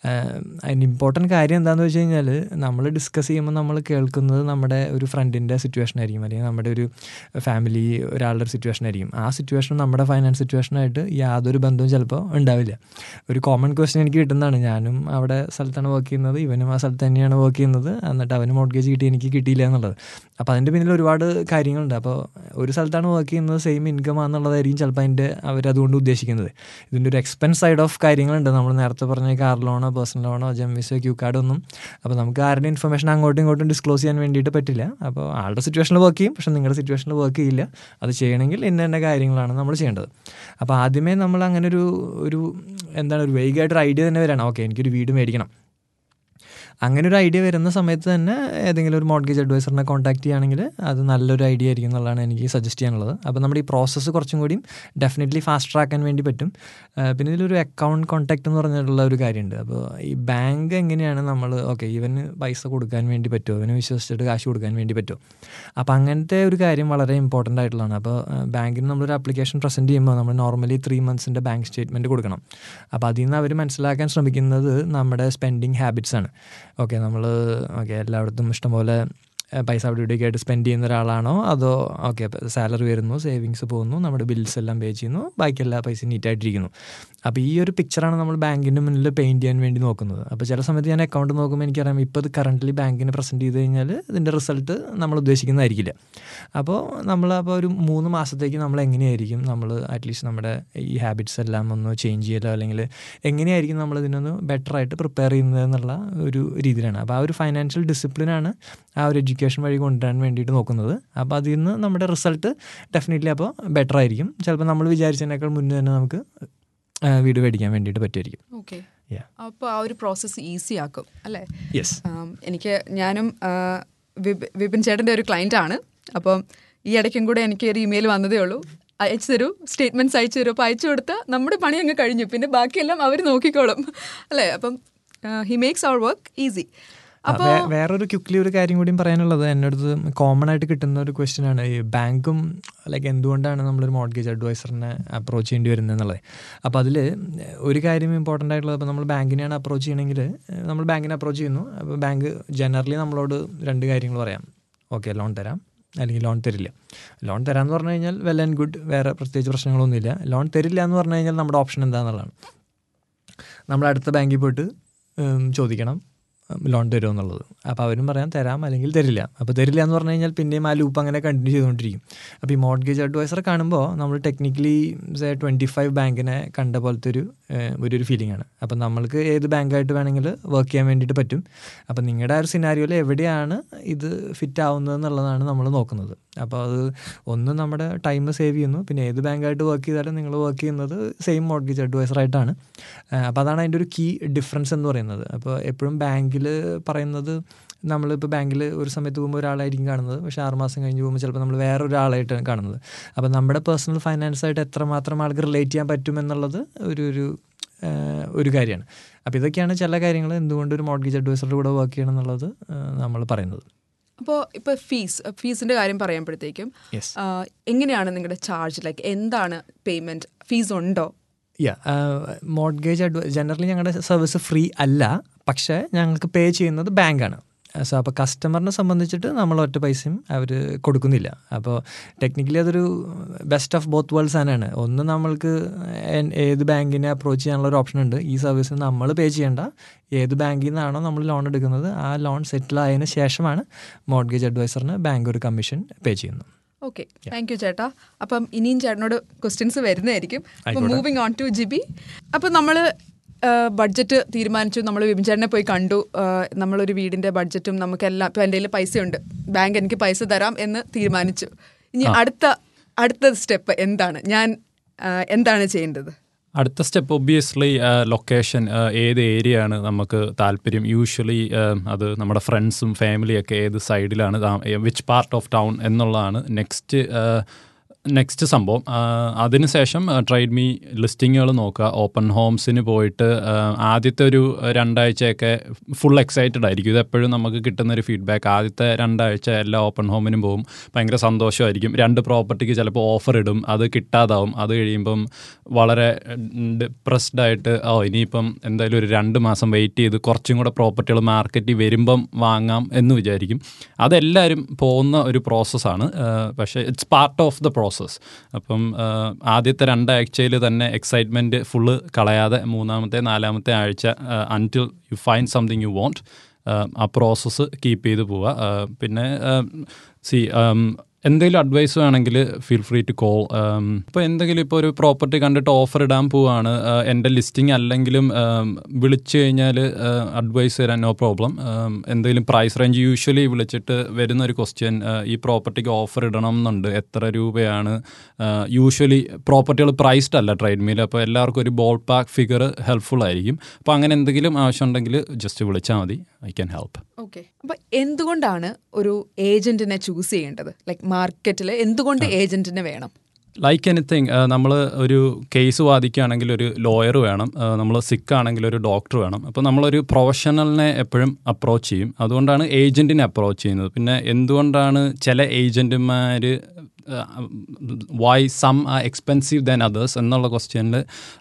അതിന് ഇമ്പോർട്ടൻറ്റ് കാര്യം എന്താണെന്ന് വെച്ച് കഴിഞ്ഞാൽ നമ്മൾ ഡിസ്കസ് ചെയ്യുമ്പോൾ നമ്മൾ കേൾക്കുന്നത് നമ്മുടെ ഒരു ഫ്രണ്ടിൻ്റെ സിറ്റുവേഷൻ ആയിരിക്കും അല്ലെങ്കിൽ നമ്മുടെ ഒരു ഫാമിലി ഒരാളുടെ ഒരു സിറ്റുവേഷൻ ആയിരിക്കും ആ സിറ്റുവേഷൻ നമ്മുടെ ഫൈനാൻസ് സിറ്റുവേഷനായിട്ട് യാതൊരു ബന്ധവും ചിലപ്പോൾ ഉണ്ടാവില്ല ഒരു കോമൺ ക്വസ്റ്റ്യൻ എനിക്ക് കിട്ടുന്നതാണ് ഞാനും അവിടെ സ്ഥലത്താണ് വർക്ക് ചെയ്യുന്നത് ഇവനും ആ സ്ഥലത്ത് തന്നെയാണ് വർക്ക് ചെയ്യുന്നത് എന്നിട്ട് അവന് മോഡ്ഗേജ് കിട്ടി എനിക്ക് കിട്ടിയില്ല എന്നുള്ളത് അപ്പോൾ അതിൻ്റെ പിന്നിൽ ഒരുപാട് കാര്യങ്ങളുണ്ട് അപ്പോൾ ഒരു സ്ഥലത്താണ് വർക്ക് ചെയ്യുന്നത് സെയിം ഇൻകം ആണെന്നുള്ളതായിരിക്കും ചിലപ്പോൾ അതിൻ്റെ അവരതുകൊണ്ട് ഉദ്ദേശിക്കുന്നത് ഇതിൻ്റെ ഒരു എക്സ്പെൻസ് സൈഡ് ഓഫ് കാര്യങ്ങളുണ്ട് നമ്മൾ നേരത്തെ പറഞ്ഞ കാർ ലോണോ പേഴ്സണൽ ലോണോ ജെംവിസോ ക്യൂ കാർഡോ ഒന്നും അപ്പോൾ നമുക്ക് ആരുടെ ഇൻഫർമേഷൻ അങ്ങോട്ടും ഇങ്ങോട്ടും ഡിസ്ക്ലോസ് ചെയ്യാൻ വേണ്ടിയിട്ട് പറ്റില്ല അപ്പോൾ ആളുടെ സിറ്റുവേഷനിൽ വർക്ക് ചെയ്യും പക്ഷേ നിങ്ങളുടെ സിറ്റുവേഷനിൽ വർക്ക് ചെയ്യില്ല അത് ചെയ്യണമെങ്കിൽ ഇന്ന ഇന്ന കാര്യങ്ങളാണ് നമ്മൾ ചെയ്യേണ്ടത് അപ്പോൾ ആദ്യമേ നമ്മൾ അങ്ങനെ ഒരു ഒരു എന്താണ് ഒരു വൈകായിട്ടൊരു ഐഡിയ തന്നെ വരാണ് ഓക്കെ എനിക്കൊരു വീട് മേടിക്കണം അങ്ങനെ ഒരു ഐഡിയ വരുന്ന സമയത്ത് തന്നെ ഏതെങ്കിലും ഒരു മോഡ്ഗേജ് അഡ്വൈസറിനെ കോൺടാക്ട് ചെയ്യുകയാണെങ്കിൽ അത് നല്ലൊരു ഐഡിയ ആയിരിക്കും എന്നുള്ളതാണ് എനിക്ക് സജസ്റ്റ് ചെയ്യാനുള്ളത് അപ്പോൾ നമ്മുടെ ഈ പ്രോസസ്സ് കുറച്ചും കൂടിയും ഡെഫിനറ്റ്ലി ഫാസ്റ്റ് ആക്കാൻ വേണ്ടി പറ്റും ആ, പിന്നെ ഇതിലൊരു അക്കൗണ്ട് കോൺടാക്ട് എന്ന് പറഞ്ഞിട്ടുള്ള ഒരു കാര്യമുണ്ട് അപ്പോൾ ഈ ബാങ്ക് എങ്ങനെയാണ് നമ്മൾ ഓക്കെ ഇവന് പൈസ കൊടുക്കാൻ വേണ്ടി പറ്റുമോ ഇവന് വിശ്വസിച്ചിട്ട് കാശ് കൊടുക്കാൻ വേണ്ടി പറ്റുമോ അപ്പോൾ അങ്ങനത്തെ ഒരു കാര്യം വളരെ ഇമ്പോർട്ടൻ്റ് ആയിട്ടുള്ളതാണ് അപ്പോൾ ബാങ്കിന് നമ്മളൊരു ആപ്ലിക്കേഷൻ പ്രസൻറ്റ് ചെയ്യുമ്പോൾ നമ്മൾ നോർമലി ത്രീ മന്ത്സിൻ്റെ ബാങ്ക് സ്റ്റേറ്റ്മെൻറ്റ് കൊടുക്കണം അപ്പോൾ അതിൽ നിന്ന് അവർ മനസ്സിലാക്കാൻ ശ്രമിക്കുന്നത് നമ്മുടെ സ്പെൻഡിങ് ഹാബിറ്റ്സ് ആണ് ഓക്കെ നമ്മൾ ഓക്കെ എല്ലായിടത്തും ഇഷ്ടംപോലെ ഏഹ്, പൈസ അവിടെ ഇവിടെയൊക്കെ ആയിട്ട് സ്പെൻഡ് ചെയ്യുന്ന ഒരാളാണോ അതോ ഓക്കെ സാലറി വരുന്നു സേവിങ്സ് പോകുന്നു നമ്മുടെ ബിൽസ് എല്ലാം പേ ചെയ്യുന്നു ബാക്കി എല്ലാ പൈസയും നീറ്റായിട്ടിരിക്കുന്നു അപ്പോൾ ഈ ഒരു പിക്ചറാണ് നമ്മൾ ബാങ്കിൻ്റെ മുന്നിൽ പെയിൻറ്റ് ചെയ്യാൻ വേണ്ടി നോക്കുന്നത് അപ്പോൾ ചില സമയത്ത് ഞാൻ അക്കൗണ്ട് നോക്കുമ്പോൾ എനിക്കറിയാം ഇപ്പോൾ ഇത് കറൻ്റ്ലി ബാങ്കിന് പ്രസൻറ്റ് ചെയ്ത് കഴിഞ്ഞാൽ ഇതിൻ്റെ റിസൾട്ട് നമ്മൾ ഉദ്ദേശിക്കുന്നതായിരിക്കില്ല അപ്പോൾ നമ്മൾ അപ്പോൾ ഒരു മൂന്ന് മാസത്തേക്ക് നമ്മൾ എങ്ങനെയായിരിക്കും നമ്മൾ അറ്റ്ലീസ്റ്റ് നമ്മുടെ ഈ ഹാബിറ്റ്സ് എല്ലാം ഒന്ന് ചേഞ്ച് ചെയ്യലോ അല്ലെങ്കിൽ എങ്ങനെയായിരിക്കും നമ്മൾ ഇതിനൊന്ന് ബെറ്റർ ആയിട്ട് പ്രിപ്പയർ ചെയ്യുന്നത് എന്നുള്ള ഒരു രീതിയിലാണ് അപ്പോൾ ആ ഒരു ഫൈനാൻഷ്യൽ ഡിസിപ്ലിനാണ് ആ ഒരു എഡ്യൂക്കേഷൻ വഴി കൊണ്ടുവരാൻ വേണ്ടിയിട്ട് നോക്കുന്നത് അപ്പോൾ അതിൽ നിന്ന് നമ്മുടെ റിസൾട്ട് ഡെഫിനറ്റ്ലി അപ്പോൾ ബെറ്റർ ആയിരിക്കും ചിലപ്പോൾ നമ്മൾ വിചാരിച്ചതിനേക്കാൾ മുന്നേ തന്നെ നമുക്ക് ആ, വീട് മേടിക്കാൻ വേണ്ടിയിട്ട് പറ്റുമായിരിക്കും ഓക്കെ Yeah. അപ്പോൾ ആ ഒരു പ്രോസസ്സ് ഈസി ആക്കും അല്ലേ യെസ് ആം, എനിക്ക് ഞാനും ആ, വിപ്- വിപിൻ ചേട്ടൻ്റെ ഒരു ക്ലയൻ്റ് ആണ് അപ്പം ഈ ഇടയ്ക്കും കൂടെ എനിക്ക് ഒരു ഇമെയിൽ വന്നതേ ഉള്ളൂ അയച്ചു തരൂ സ്റ്റേറ്റ്മെൻറ്റ്സ് അയച്ചു തരൂ അപ്പോൾ അയച്ചു കൊടുത്താൽ നമ്മുടെ പണി അങ്ങ് കഴിഞ്ഞു പിന്നെ ബാക്കിയെല്ലാം അവർ നോക്കിക്കോളും അല്ലേ അപ്പം ഹി മേക്സ് അവർ വർക്ക് ഈസി അപ്പോൾ വേ- വേറൊരു ക്വിക്ലി ഒരു കാര്യം കൂടിയും പറയാനുള്ളത് എൻ്റെ അടുത്ത് കോമൺ ആയിട്ട് കിട്ടുന്ന ഒരു ക്വസ്റ്റ്യൻ ആണ് ഈ ബാങ്കും ലൈക്ക് എന്തുകൊണ്ടാണ് നമ്മളൊരു മോഡ്ഗേജ് അഡ്വൈസറിനെ അപ്രോച്ച് ചെയ്യേണ്ടി വരുന്നത് എന്നുള്ളത് അപ്പോൾ അതിൽ ഒരു കാര്യം ഇമ്പോർട്ടൻ്റ് ആയിട്ടുള്ളത് ഇപ്പോൾ നമ്മൾ ബാങ്കിനെയാണ് അപ്രോച്ച് ചെയ്യണമെങ്കിൽ നമ്മൾ ബാങ്കിനെ അപ്രോച്ച് ചെയ്യുന്നു അപ്പോൾ ബാങ്ക് ജനറലി നമ്മളോട് രണ്ട് കാര്യങ്ങൾ പറയാം ഓക്കെ ലോൺ തരാം അല്ലെങ്കിൽ ലോൺ തരില്ല ലോൺ തരാമെന്ന് പറഞ്ഞു കഴിഞ്ഞാൽ വെൽ ആൻഡ് ഗുഡ് വേറെ പ്രത്യേകിച്ച് പ്രശ്നങ്ങളൊന്നുമില്ല ലോൺ തരില്ല എന്ന് പറഞ്ഞു കഴിഞ്ഞാൽ നമ്മുടെ ഓപ്ഷൻ എന്താണെന്നുള്ളതാണ് നമ്മൾ അടുത്ത ബാങ്കിൽ പോയിട്ട് ഉം, ചോദിക്കണം ഉം, ലോൺ തരുമോ എന്നുള്ളത് അപ്പോൾ അവരും പറയാം തരാം അല്ലെങ്കിൽ തരില്ല അപ്പോൾ തരില്ല എന്ന് പറഞ്ഞു കഴിഞ്ഞാൽ പിന്നെയും ആ ലൂപ്പ് അങ്ങനെ കണ്ടിന്യൂ ചെയ്തുകൊണ്ടിരിക്കും അപ്പോൾ ഈ മോഡ്ഗേജ് അഡ്വൈസർ കാണുമ്പോൾ നമ്മൾ ടെക്നിക്കലി ട്വൻറ്റി ഫൈവ് ബാങ്കിനെ കണ്ട പോലത്തെ ഒരു ഏഹ്, ഒരു ഒരു ഫീലിംഗ് ആണ് അപ്പോൾ നമ്മൾക്ക് ഏത് ബാങ്കായിട്ട് വേണമെങ്കിൽ വർക്ക് ചെയ്യാൻ വേണ്ടിയിട്ട് പറ്റും അപ്പോൾ നിങ്ങളുടെ ആ ഒരു സിനാരിയോയിൽ എവിടെയാണ് ഇത് ഫിറ്റ് ആവുന്നത് എന്നുള്ളതാണ് നമ്മൾ നോക്കുന്നത് അപ്പോൾ അത് ഒന്ന് നമ്മുടെ ടൈം സേവ് ചെയ്യുന്നു പിന്നെ ഏത് ബാങ്കായിട്ട് വർക്ക് ചെയ്താലും നിങ്ങൾ വർക്ക് ചെയ്യുന്നത് സെയിം മോഡ്ഗേജ് അഡ്വൈസറായിട്ടാണ് അപ്പോൾ അതാണ് അതിൻ്റെ ഒരു കീ ഡിഫറൻസ് എന്ന് പറയുന്നത് അപ്പോൾ എപ്പോഴും ബാങ്കിൽ പറയുന്നത് നമ്മളിപ്പോൾ ബാങ്കിൽ ഒരു സമയത്ത് പോകുമ്പോൾ ഒരാളായിരിക്കും കാണുന്നത് പക്ഷേ ആറ് മാസം കഴിഞ്ഞ് പോകുമ്പോൾ ചിലപ്പോൾ നമ്മൾ വേറെ ഒരാളായിട്ടാണ് കാണുന്നത് അപ്പോൾ നമ്മുടെ പേഴ്സണൽ ഫൈനാൻസായിട്ട് എത്രമാത്രം ആൾക്ക് റിലേറ്റ് ചെയ്യാൻ പറ്റുമെന്നുള്ളത് ഒരു ഒരു ആഹ് ഒരു കാര്യമാണ് അപ്പോൾ ഇതൊക്കെയാണ് ചില കാര്യങ്ങൾ എന്തുകൊണ്ട് ഒരു മോഡ്ഗേജ് അഡ്വൈസറുടെ കൂടെ വർക്ക് ചെയ്യണം എന്നുള്ളത് ആഹ് നമ്മൾ പറയുന്നത് അപ്പോൾ ഇപ്പോൾ ഫീസ് ഫീസിൻ്റെ കാര്യം പറയുമ്പോഴത്തേക്കും Yes. ആ, എങ്ങനെയാണ് നിങ്ങളുടെ ചാർജ് ലൈക്ക് എന്താണ് പേയ്മെൻറ്റ് ഫീസ് ഉണ്ടോ യാ മോഡ്ഗേജ് അഡ്വ ജനറലി ഞങ്ങളുടെ സർവീസ് ഫ്രീ അല്ല പക്ഷേ ഞങ്ങൾക്ക് പേ ചെയ്യുന്നത് ബാങ്കാണ് സോ അപ്പോൾ കസ്റ്റമറിനെ സംബന്ധിച്ചിട്ട് നമ്മൾ ഒറ്റ പൈസയും അവർ കൊടുക്കുന്നില്ല അപ്പോൾ ടെക്നിക്കലി അതൊരു ബെസ്റ്റ് ഓഫ് ബോത്ത് വേൾഡ്സ് തന്നെയാണ് ഒന്ന് നമ്മൾക്ക് എൻ- ഏത് ബാങ്കിനെ അപ്രോച്ച് ചെയ്യാനുള്ള ഒരു ഓപ്ഷൻ ഉണ്ട് ഈ സർവീസിന് നമ്മൾ പേ ചെയ്യേണ്ട ഏത് ബാങ്കിൽ നിന്നാണോ നമ്മൾ ലോൺ എടുക്കുന്നത് ആ ലോൺ സെറ്റിൽ ആയതിനു ശേഷമാണ് മോഡ്ഗേജ് അഡ്വൈസറിന് ബാങ്ക് ഒരു കമ്മീഷൻ പേ ചെയ്യുന്നത് ഓക്കെ താങ്ക് യു ചേട്ടാ അപ്പം ഇനിയും ചേട്ടനോട് ക്വസ്റ്റ്യൻസ് വരുന്നതായിരിക്കും അപ്പം ആയിക്കോട്ടെ. മൂവിങ് ഓൺ ടു ജിബി അപ്പം നമ്മൾ ബഡ്ജറ്റ് തീരുമാനിച്ചു നമ്മൾ വിപിൻചേട്ടനെ പോയി കണ്ടു ആ, നമ്മളൊരു വീടിൻ്റെ ബഡ്ജറ്റും നമുക്കെല്ലാം ഇപ്പം എൻ്റെ കയ്യിൽ പൈസ ഉണ്ട് ബാങ്ക് എനിക്ക് പൈസ തരാം എന്ന് തീരുമാനിച്ചു ഇനി അടുത്ത അടുത്ത സ്റ്റെപ്പ് എന്താണ് ഞാൻ ആ, എന്താണ് ചെയ്യേണ്ടത് അടുത്ത സ്റ്റെപ്പ് ഒബ്വിയസ്ലി ലൊക്കേഷൻ ഏത് ഏരിയ ആണ് നമുക്ക് താല്പര്യം യൂഷ്വലി അത് നമ്മുടെ ഫ്രണ്ട്സും ഫാമിലിയൊക്കെ ഏത് സൈഡിലാണ് വിച്ച് പാർട്ട് ഓഫ് ടൗൺ എന്നുള്ളതാണ് നെക്സ്റ്റ് നെക്സ്റ്റ് സംഭവം ആ, അതിനുശേഷം ട്രൈഡ് മീ ലിസ്റ്റിങ്ങുകൾ നോക്കുക ഓപ്പൺ ഹോംസിന് പോയിട്ട് ആ, ആദ്യത്തെ ഒരു രണ്ടാഴ്ചയൊക്കെ ഫുൾ എക്സൈറ്റഡ് ആയിരിക്കും ഇതെപ്പോഴും നമുക്ക് കിട്ടുന്ന ഒരു ഫീഡ്ബാക്ക് ആദ്യത്തെ രണ്ടാഴ്ച എല്ലാ ഓപ്പൺ ഹോമിനും പോകും ഭയങ്കര സന്തോഷമായിരിക്കും രണ്ട് പ്രോപ്പർട്ടിക്ക് ചിലപ്പോൾ ഓഫർ ഇടും അത് കിട്ടാതാവും അത് കഴിയുമ്പം വളരെ ഡിപ്രസ്ഡ് ആയിട്ട് ഓ ഇനിയിപ്പം എന്തായാലും ഒരു രണ്ട് മാസം വെയിറ്റ് ചെയ്ത് കുറച്ചും കൂടെ പ്രോപ്പർട്ടികൾ മാർക്കറ്റിൽ വരുമ്പം വാങ്ങാം എന്ന് വിചാരിക്കും അതെല്ലാവരും പോകുന്ന ഒരു പ്രോസസ്സാണ് പക്ഷേ it's part of the process അപ്പം ആ, ആദ്യത്തെ രണ്ടാഴ്ചയിൽ തന്നെ എക്സൈറ്റ്മെൻറ്റ് ഫുള്ള് കളയാതെ മൂന്നാമത്തെ നാലാമത്തെ ആഴ്ച until you find something you want ആ പ്രോസസ്സ് കീപ്പ് ചെയ്ത് പോവുക ആ, പിന്നെ സി എന്തെങ്കിലും അഡ്വൈസ് വേണമെങ്കിൽ ഫീൽ ഫ്രീ ടു കോൾ ഇപ്പോൾ എന്തെങ്കിലും ഇപ്പോൾ ഒരു പ്രോപ്പർട്ടി കണ്ടിട്ട് ഓഫർ ഇടാൻ പോവാണ് ആ, എൻ്റെ ലിസ്റ്റിംഗ് അല്ലെങ്കിലും ആം, വിളിച്ചു കഴിഞ്ഞാൽ അഡ്വൈസ് തരാൻ നോ പ്രോബ്ലം എന്തെങ്കിലും പ്രൈസ് റേഞ്ച് യൂഷ്വലി വിളിച്ചിട്ട് വരുന്ന ഒരു ക്വസ്റ്റ്യൻ ഈ പ്രോപ്പർട്ടിക്ക് ഓഫർ ഇടണം എന്നുണ്ട് എത്ര രൂപയാണ് യൂഷ്വലി പ്രോപ്പർട്ടികൾ പ്രൈസ്ഡ് അല്ല ട്രേഡ് മീൽ അപ്പോൾ എല്ലാവർക്കും ഒരു ബോൾ പാക്ക് ഫിഗർ ഹെൽപ്ഫുൾ ആയിരിക്കും അപ്പോൾ അങ്ങനെ എന്തെങ്കിലും ആവശ്യമുണ്ടെങ്കിൽ ജസ്റ്റ് വിളിച്ചാൽ മതി ഐ ക്യാൻ ഹെൽപ്പ് ഓക്കെ അപ്പം എന്തുകൊണ്ടാണ് ഒരു ഏജന്റിനെ ചൂസ് ചെയ്യേണ്ടത് ലൈക്ക് മാർക്കറ്റിൽ എന്തുകൊണ്ട് ഏജന്റിനെ വേണം ലൈക്ക് എനിത്തിങ് നമ്മൾ ഒരു കേസ് വാദിക്കുകയാണെങ്കിൽ ഒരു ലോയർ വേണം നമ്മൾ സിക്ക് ആണെങ്കിൽ ഒരു ഡോക്ടർ വേണം അപ്പോൾ നമ്മളൊരു പ്രൊഫഷണലിനെ എപ്പോഴും അപ്രോച്ച് ചെയ്യും അതുകൊണ്ടാണ് ഏജൻറ്റിനെ അപ്രോച്ച് ചെയ്യുന്നത് പിന്നെ എന്തുകൊണ്ടാണ് ചില ഏജൻറ്റുമാർ why some are expensive than others എന്നുള്ള ക്വസ്റ്റ്യനിൽ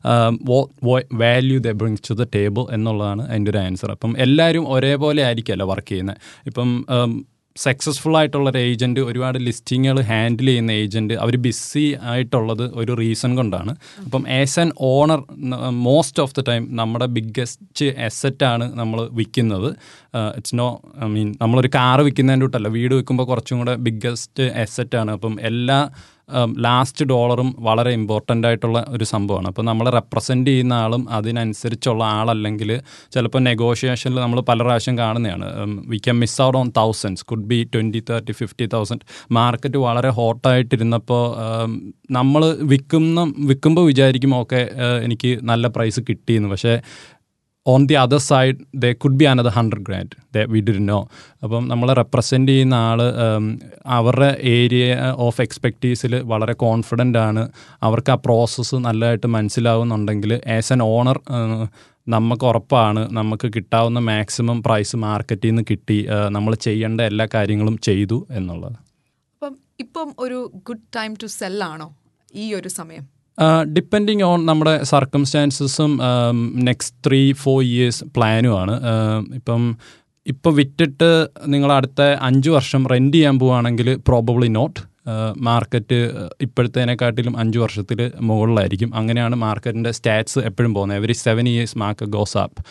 value they brings to the table എന്നുള്ളതാണ് അതിൻ്റെ ഒരു ആൻസർ അപ്പം എല്ലാവരും ഒരേപോലെ ആയിരിക്കുമല്ലോ വർക്ക് ചെയ്യുന്നത് ഇപ്പം സക്സസ്ഫുൾ ആയിട്ടുള്ള ഒരു ഏജൻറ്റ് ഒരുപാട് ലിസ്റ്റിങ്ങുകൾ ഹാൻഡിൽ ചെയ്യുന്ന ഏജൻറ്റ് അവർ ബിസി ആയിട്ടുള്ളത് ഒരു റീസൺ കൊണ്ടാണ് അപ്പം as an owner most of the time നമ്മുടെ ബിഗ്ഗസ്റ്റ് അസറ്റാണ് നമ്മൾ വിൽക്കുന്നത് ഇറ്റ്സ് നോ ഐ മീൻ നമ്മളൊരു കാറ് വിൽക്കുന്നതിൻ്റെ തൊട്ടല്ല വീട് വിൽക്കുമ്പോൾ കുറച്ചും കൂടെ ബിഗ്ഗസ്റ്റ് അസറ്റാണ് അപ്പം എല്ലാ ലാസ്റ്റ് ഡോളറും വളരെ ഇമ്പോർട്ടൻ്റ് ആയിട്ടുള്ള ഒരു സംഭവമാണ് അപ്പോൾ നമ്മൾ റെപ്രസെൻ്റ് ചെയ്യുന്ന ആളും അതിനനുസരിച്ചുള്ള ആളല്ലെങ്കിൽ ചിലപ്പോൾ നെഗോഷിയേഷനിൽ നമ്മൾ പല പ്രാവശ്യം കാണുന്നതാണ് we can miss out on thousands could be twenty thirty fifty thousand market വളരെ ഹോട്ടായിട്ടിരുന്നപ്പോൾ നമ്മൾ വിൽക്കുന്ന വിൽക്കുമ്പോൾ വിചാരിക്കും ഓക്കെ എനിക്ക് നല്ല പ്രൈസ് കിട്ടിയെന്ന് പക്ഷേ on the other side they could be another hundred grand they we D know അപ്പം നമ്മളെ റെപ്രസെൻ്റ് ചെയ്യുന്ന ആൾ അവരുടെ ഏരിയ ഓഫ് എക്സ്പെക്റ്റീസിൽ വളരെ കോൺഫിഡൻ്റ് ആണ് അവർക്ക് ആ പ്രോസസ്സ് നല്ലതായിട്ട് മനസ്സിലാവുന്നുണ്ടെങ്കിൽ ആസ് എൻ ഓണർ നമുക്ക് ഉറപ്പാണ് നമുക്ക് കിട്ടാവുന്ന മാക്സിമം പ്രൈസ് മാർക്കറ്റിൽ നിന്ന് കിട്ടി നമ്മൾ ചെയ്യേണ്ട എല്ലാ കാര്യങ്ങളും ചെയ്തു എന്നുള്ളത് അപ്പം ഇപ്പം ഒരു ഗുഡ് ടൈം ടു സെല്ലാണോ ഈ ഒരു സമയം ഡിപ്പെൻഡിങ് ഓൺ നമ്മുടെ സർക്കംസ്റ്റാൻസസും നെക്സ്റ്റ് ത്രീ ഫോർ ഇയേഴ്സ് പ്ലാനുമാണ് ഇപ്പം ഇപ്പോൾ വിറ്റിട്ട് നിങ്ങൾ അടുത്ത അഞ്ച് വർഷം റെൻറ്റ് ചെയ്യാൻ പോവുകയാണെങ്കിൽ പ്രോബബ്ലി നോട്ട് മാർക്കറ്റ് ഇപ്പോഴത്തേനെക്കാട്ടിലും അഞ്ച് വർഷത്തിൽ മുകളിലായിരിക്കും അങ്ങനെയാണ് മാർക്കറ്റിൻ്റെ സ്റ്റാറ്റ്സ് എപ്പോഴും പോകുന്നത് every seven years market goes up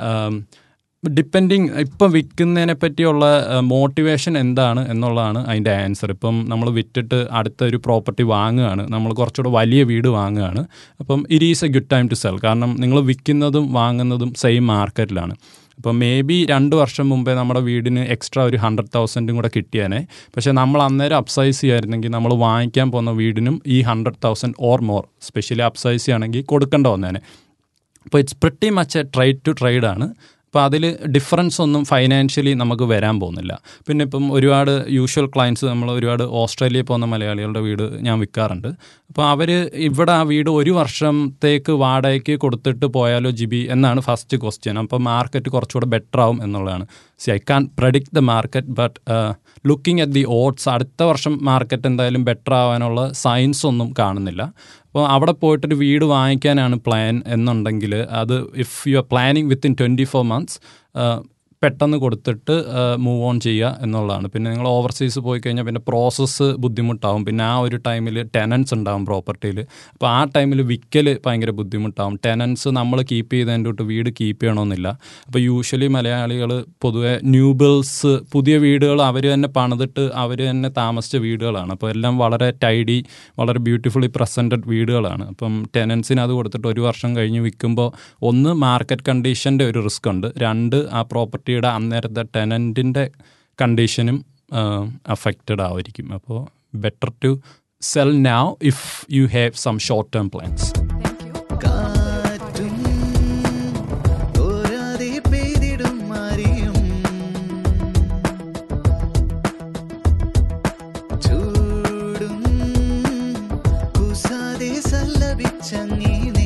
depending ഇപ്പം വിൽക്കുന്നതിനെ പറ്റിയുള്ള മോട്ടിവേഷൻ എന്താണ് എന്നുള്ളതാണ് അതിൻ്റെ ആൻസർ ഇപ്പം നമ്മൾ വിറ്റിട്ട് അടുത്ത ഒരു പ്രോപ്പർട്ടി വാങ്ങുകയാണ് നമ്മൾ കുറച്ചുകൂടെ വലിയ വീട് വാങ്ങുകയാണ് അപ്പം it is a good time to sell കാരണം നിങ്ങൾ വിൽക്കുന്നതും വാങ്ങുന്നതും സെയിം മാർക്കറ്റിലാണ് അപ്പം മേ ബി രണ്ട് വർഷം മുമ്പേ നമ്മുടെ വീടിന് എക്സ്ട്രാ ഒരു ഹൺഡ്രഡ് തൗസൻഡും കൂടെ കിട്ടിയേനെ പക്ഷേ നമ്മൾ അന്നേരം അപ്സൈസ് ചെയ്യായിരുന്നെങ്കിൽ നമ്മൾ വാങ്ങിക്കാൻ പോകുന്ന വീടിനും ഈ hundred thousand or more specially upsize ചെയ്യുകയാണെങ്കിൽ കൊടുക്കേണ്ട വന്നേനെ അപ്പോൾ it's pretty much a trade to trade ആണ് അപ്പോൾ അതിൽ ഡിഫറൻസ് ഒന്നും ഫൈനാൻഷ്യലി നമുക്ക് വരാൻ പോകുന്നില്ല പിന്നെ ഇപ്പം ഒരുപാട് യൂഷ്വൽ ക്ലയൻസ് നമ്മൾ ഒരുപാട് ഓസ്ട്രേലിയയിൽ പോകുന്ന മലയാളികളുടെ വീട് ഞാൻ വിൽക്കാറുണ്ട് അപ്പോൾ അവർ ഇവിടെ ആ വീട് ഒരു വർഷത്തേക്ക് വാടകയ്ക്ക് കൊടുത്തിട്ട് പോയാലോ ജിബി എന്നാണ് ഫസ്റ്റ് ക്വസ്റ്റ്യൻ അപ്പോൾ മാർക്കറ്റ് കുറച്ചുകൂടെ ബെറ്റർ ആവും എന്നുള്ളതാണ് see I can predict the market but looking at the odds അടുത്ത വർഷം മാർക്കറ്റ് എന്തായാലും ബെറ്റർ ആവാനുള്ള സയൻസ് ഒന്നും കാണുന്നില്ല അപ്പോൾ അവിടെ പോയിട്ടൊരു വീട് വാങ്ങിക്കാനാണ് പ്ലാൻ എന്നുണ്ടെങ്കിൽ അത് if you are planning within twenty four months പെട്ടെന്ന് കൊടുത്തിട്ട് മൂവ് ഓൺ ചെയ്യുക എന്നുള്ളതാണ് പിന്നെ നിങ്ങൾ ഓവർസീസ് പോയി കഴിഞ്ഞാൽ പിന്നെ പ്രോസസ്സ് ബുദ്ധിമുട്ടാവും പിന്നെ ആ ഒരു ടൈമിൽ ടെനൻസ് ഉണ്ടാവും പ്രോപ്പർട്ടിയിൽ അപ്പോൾ ആ ടൈമിൽ വിൽക്കൽ ഭയങ്കര ബുദ്ധിമുട്ടാവും ടെനൻസ് നമ്മൾ കീപ്പ് ചെയ്തതിൻ്റെ തൊട്ട് വീട് കീപ്പ് ചെയ്യണമെന്നില്ല അപ്പോൾ യൂഷ്വലി മലയാളികൾ പൊതുവെ ന്യൂബിൾസ് പുതിയ വീടുകൾ അവർ തന്നെ പണിതിട്ട് അവർ തന്നെ താമസിച്ച വീടുകളാണ് അപ്പോൾ എല്ലാം വളരെ ടൈഡി വളരെ ബ്യൂട്ടിഫുള്ളി പ്രസൻറ്റഡ് വീടുകളാണ് അപ്പം ടെനൻസിന് അത് കൊടുത്തിട്ട് ഒരു വർഷം കഴിഞ്ഞ് വിൽക്കുമ്പോൾ ഒന്ന് മാർക്കറ്റ് കണ്ടീഷൻ്റെ ഒരു റിസ്ക് ഉണ്ട് രണ്ട് ആ പ്രോപ്പർട്ടിയുടെ അന്നേരത്തെ ടെനൻറ്റിൻ്റെ കണ്ടീഷനും അഫക്റ്റഡ് ആയിരിക്കും അപ്പോൾ better to sell now if you have some short term plans കാറ്റും തോരാതെ പെയ്തിടും മറിയും ചൂടും കുസാതെ സല്ലപിച്ചങ്ങീനേ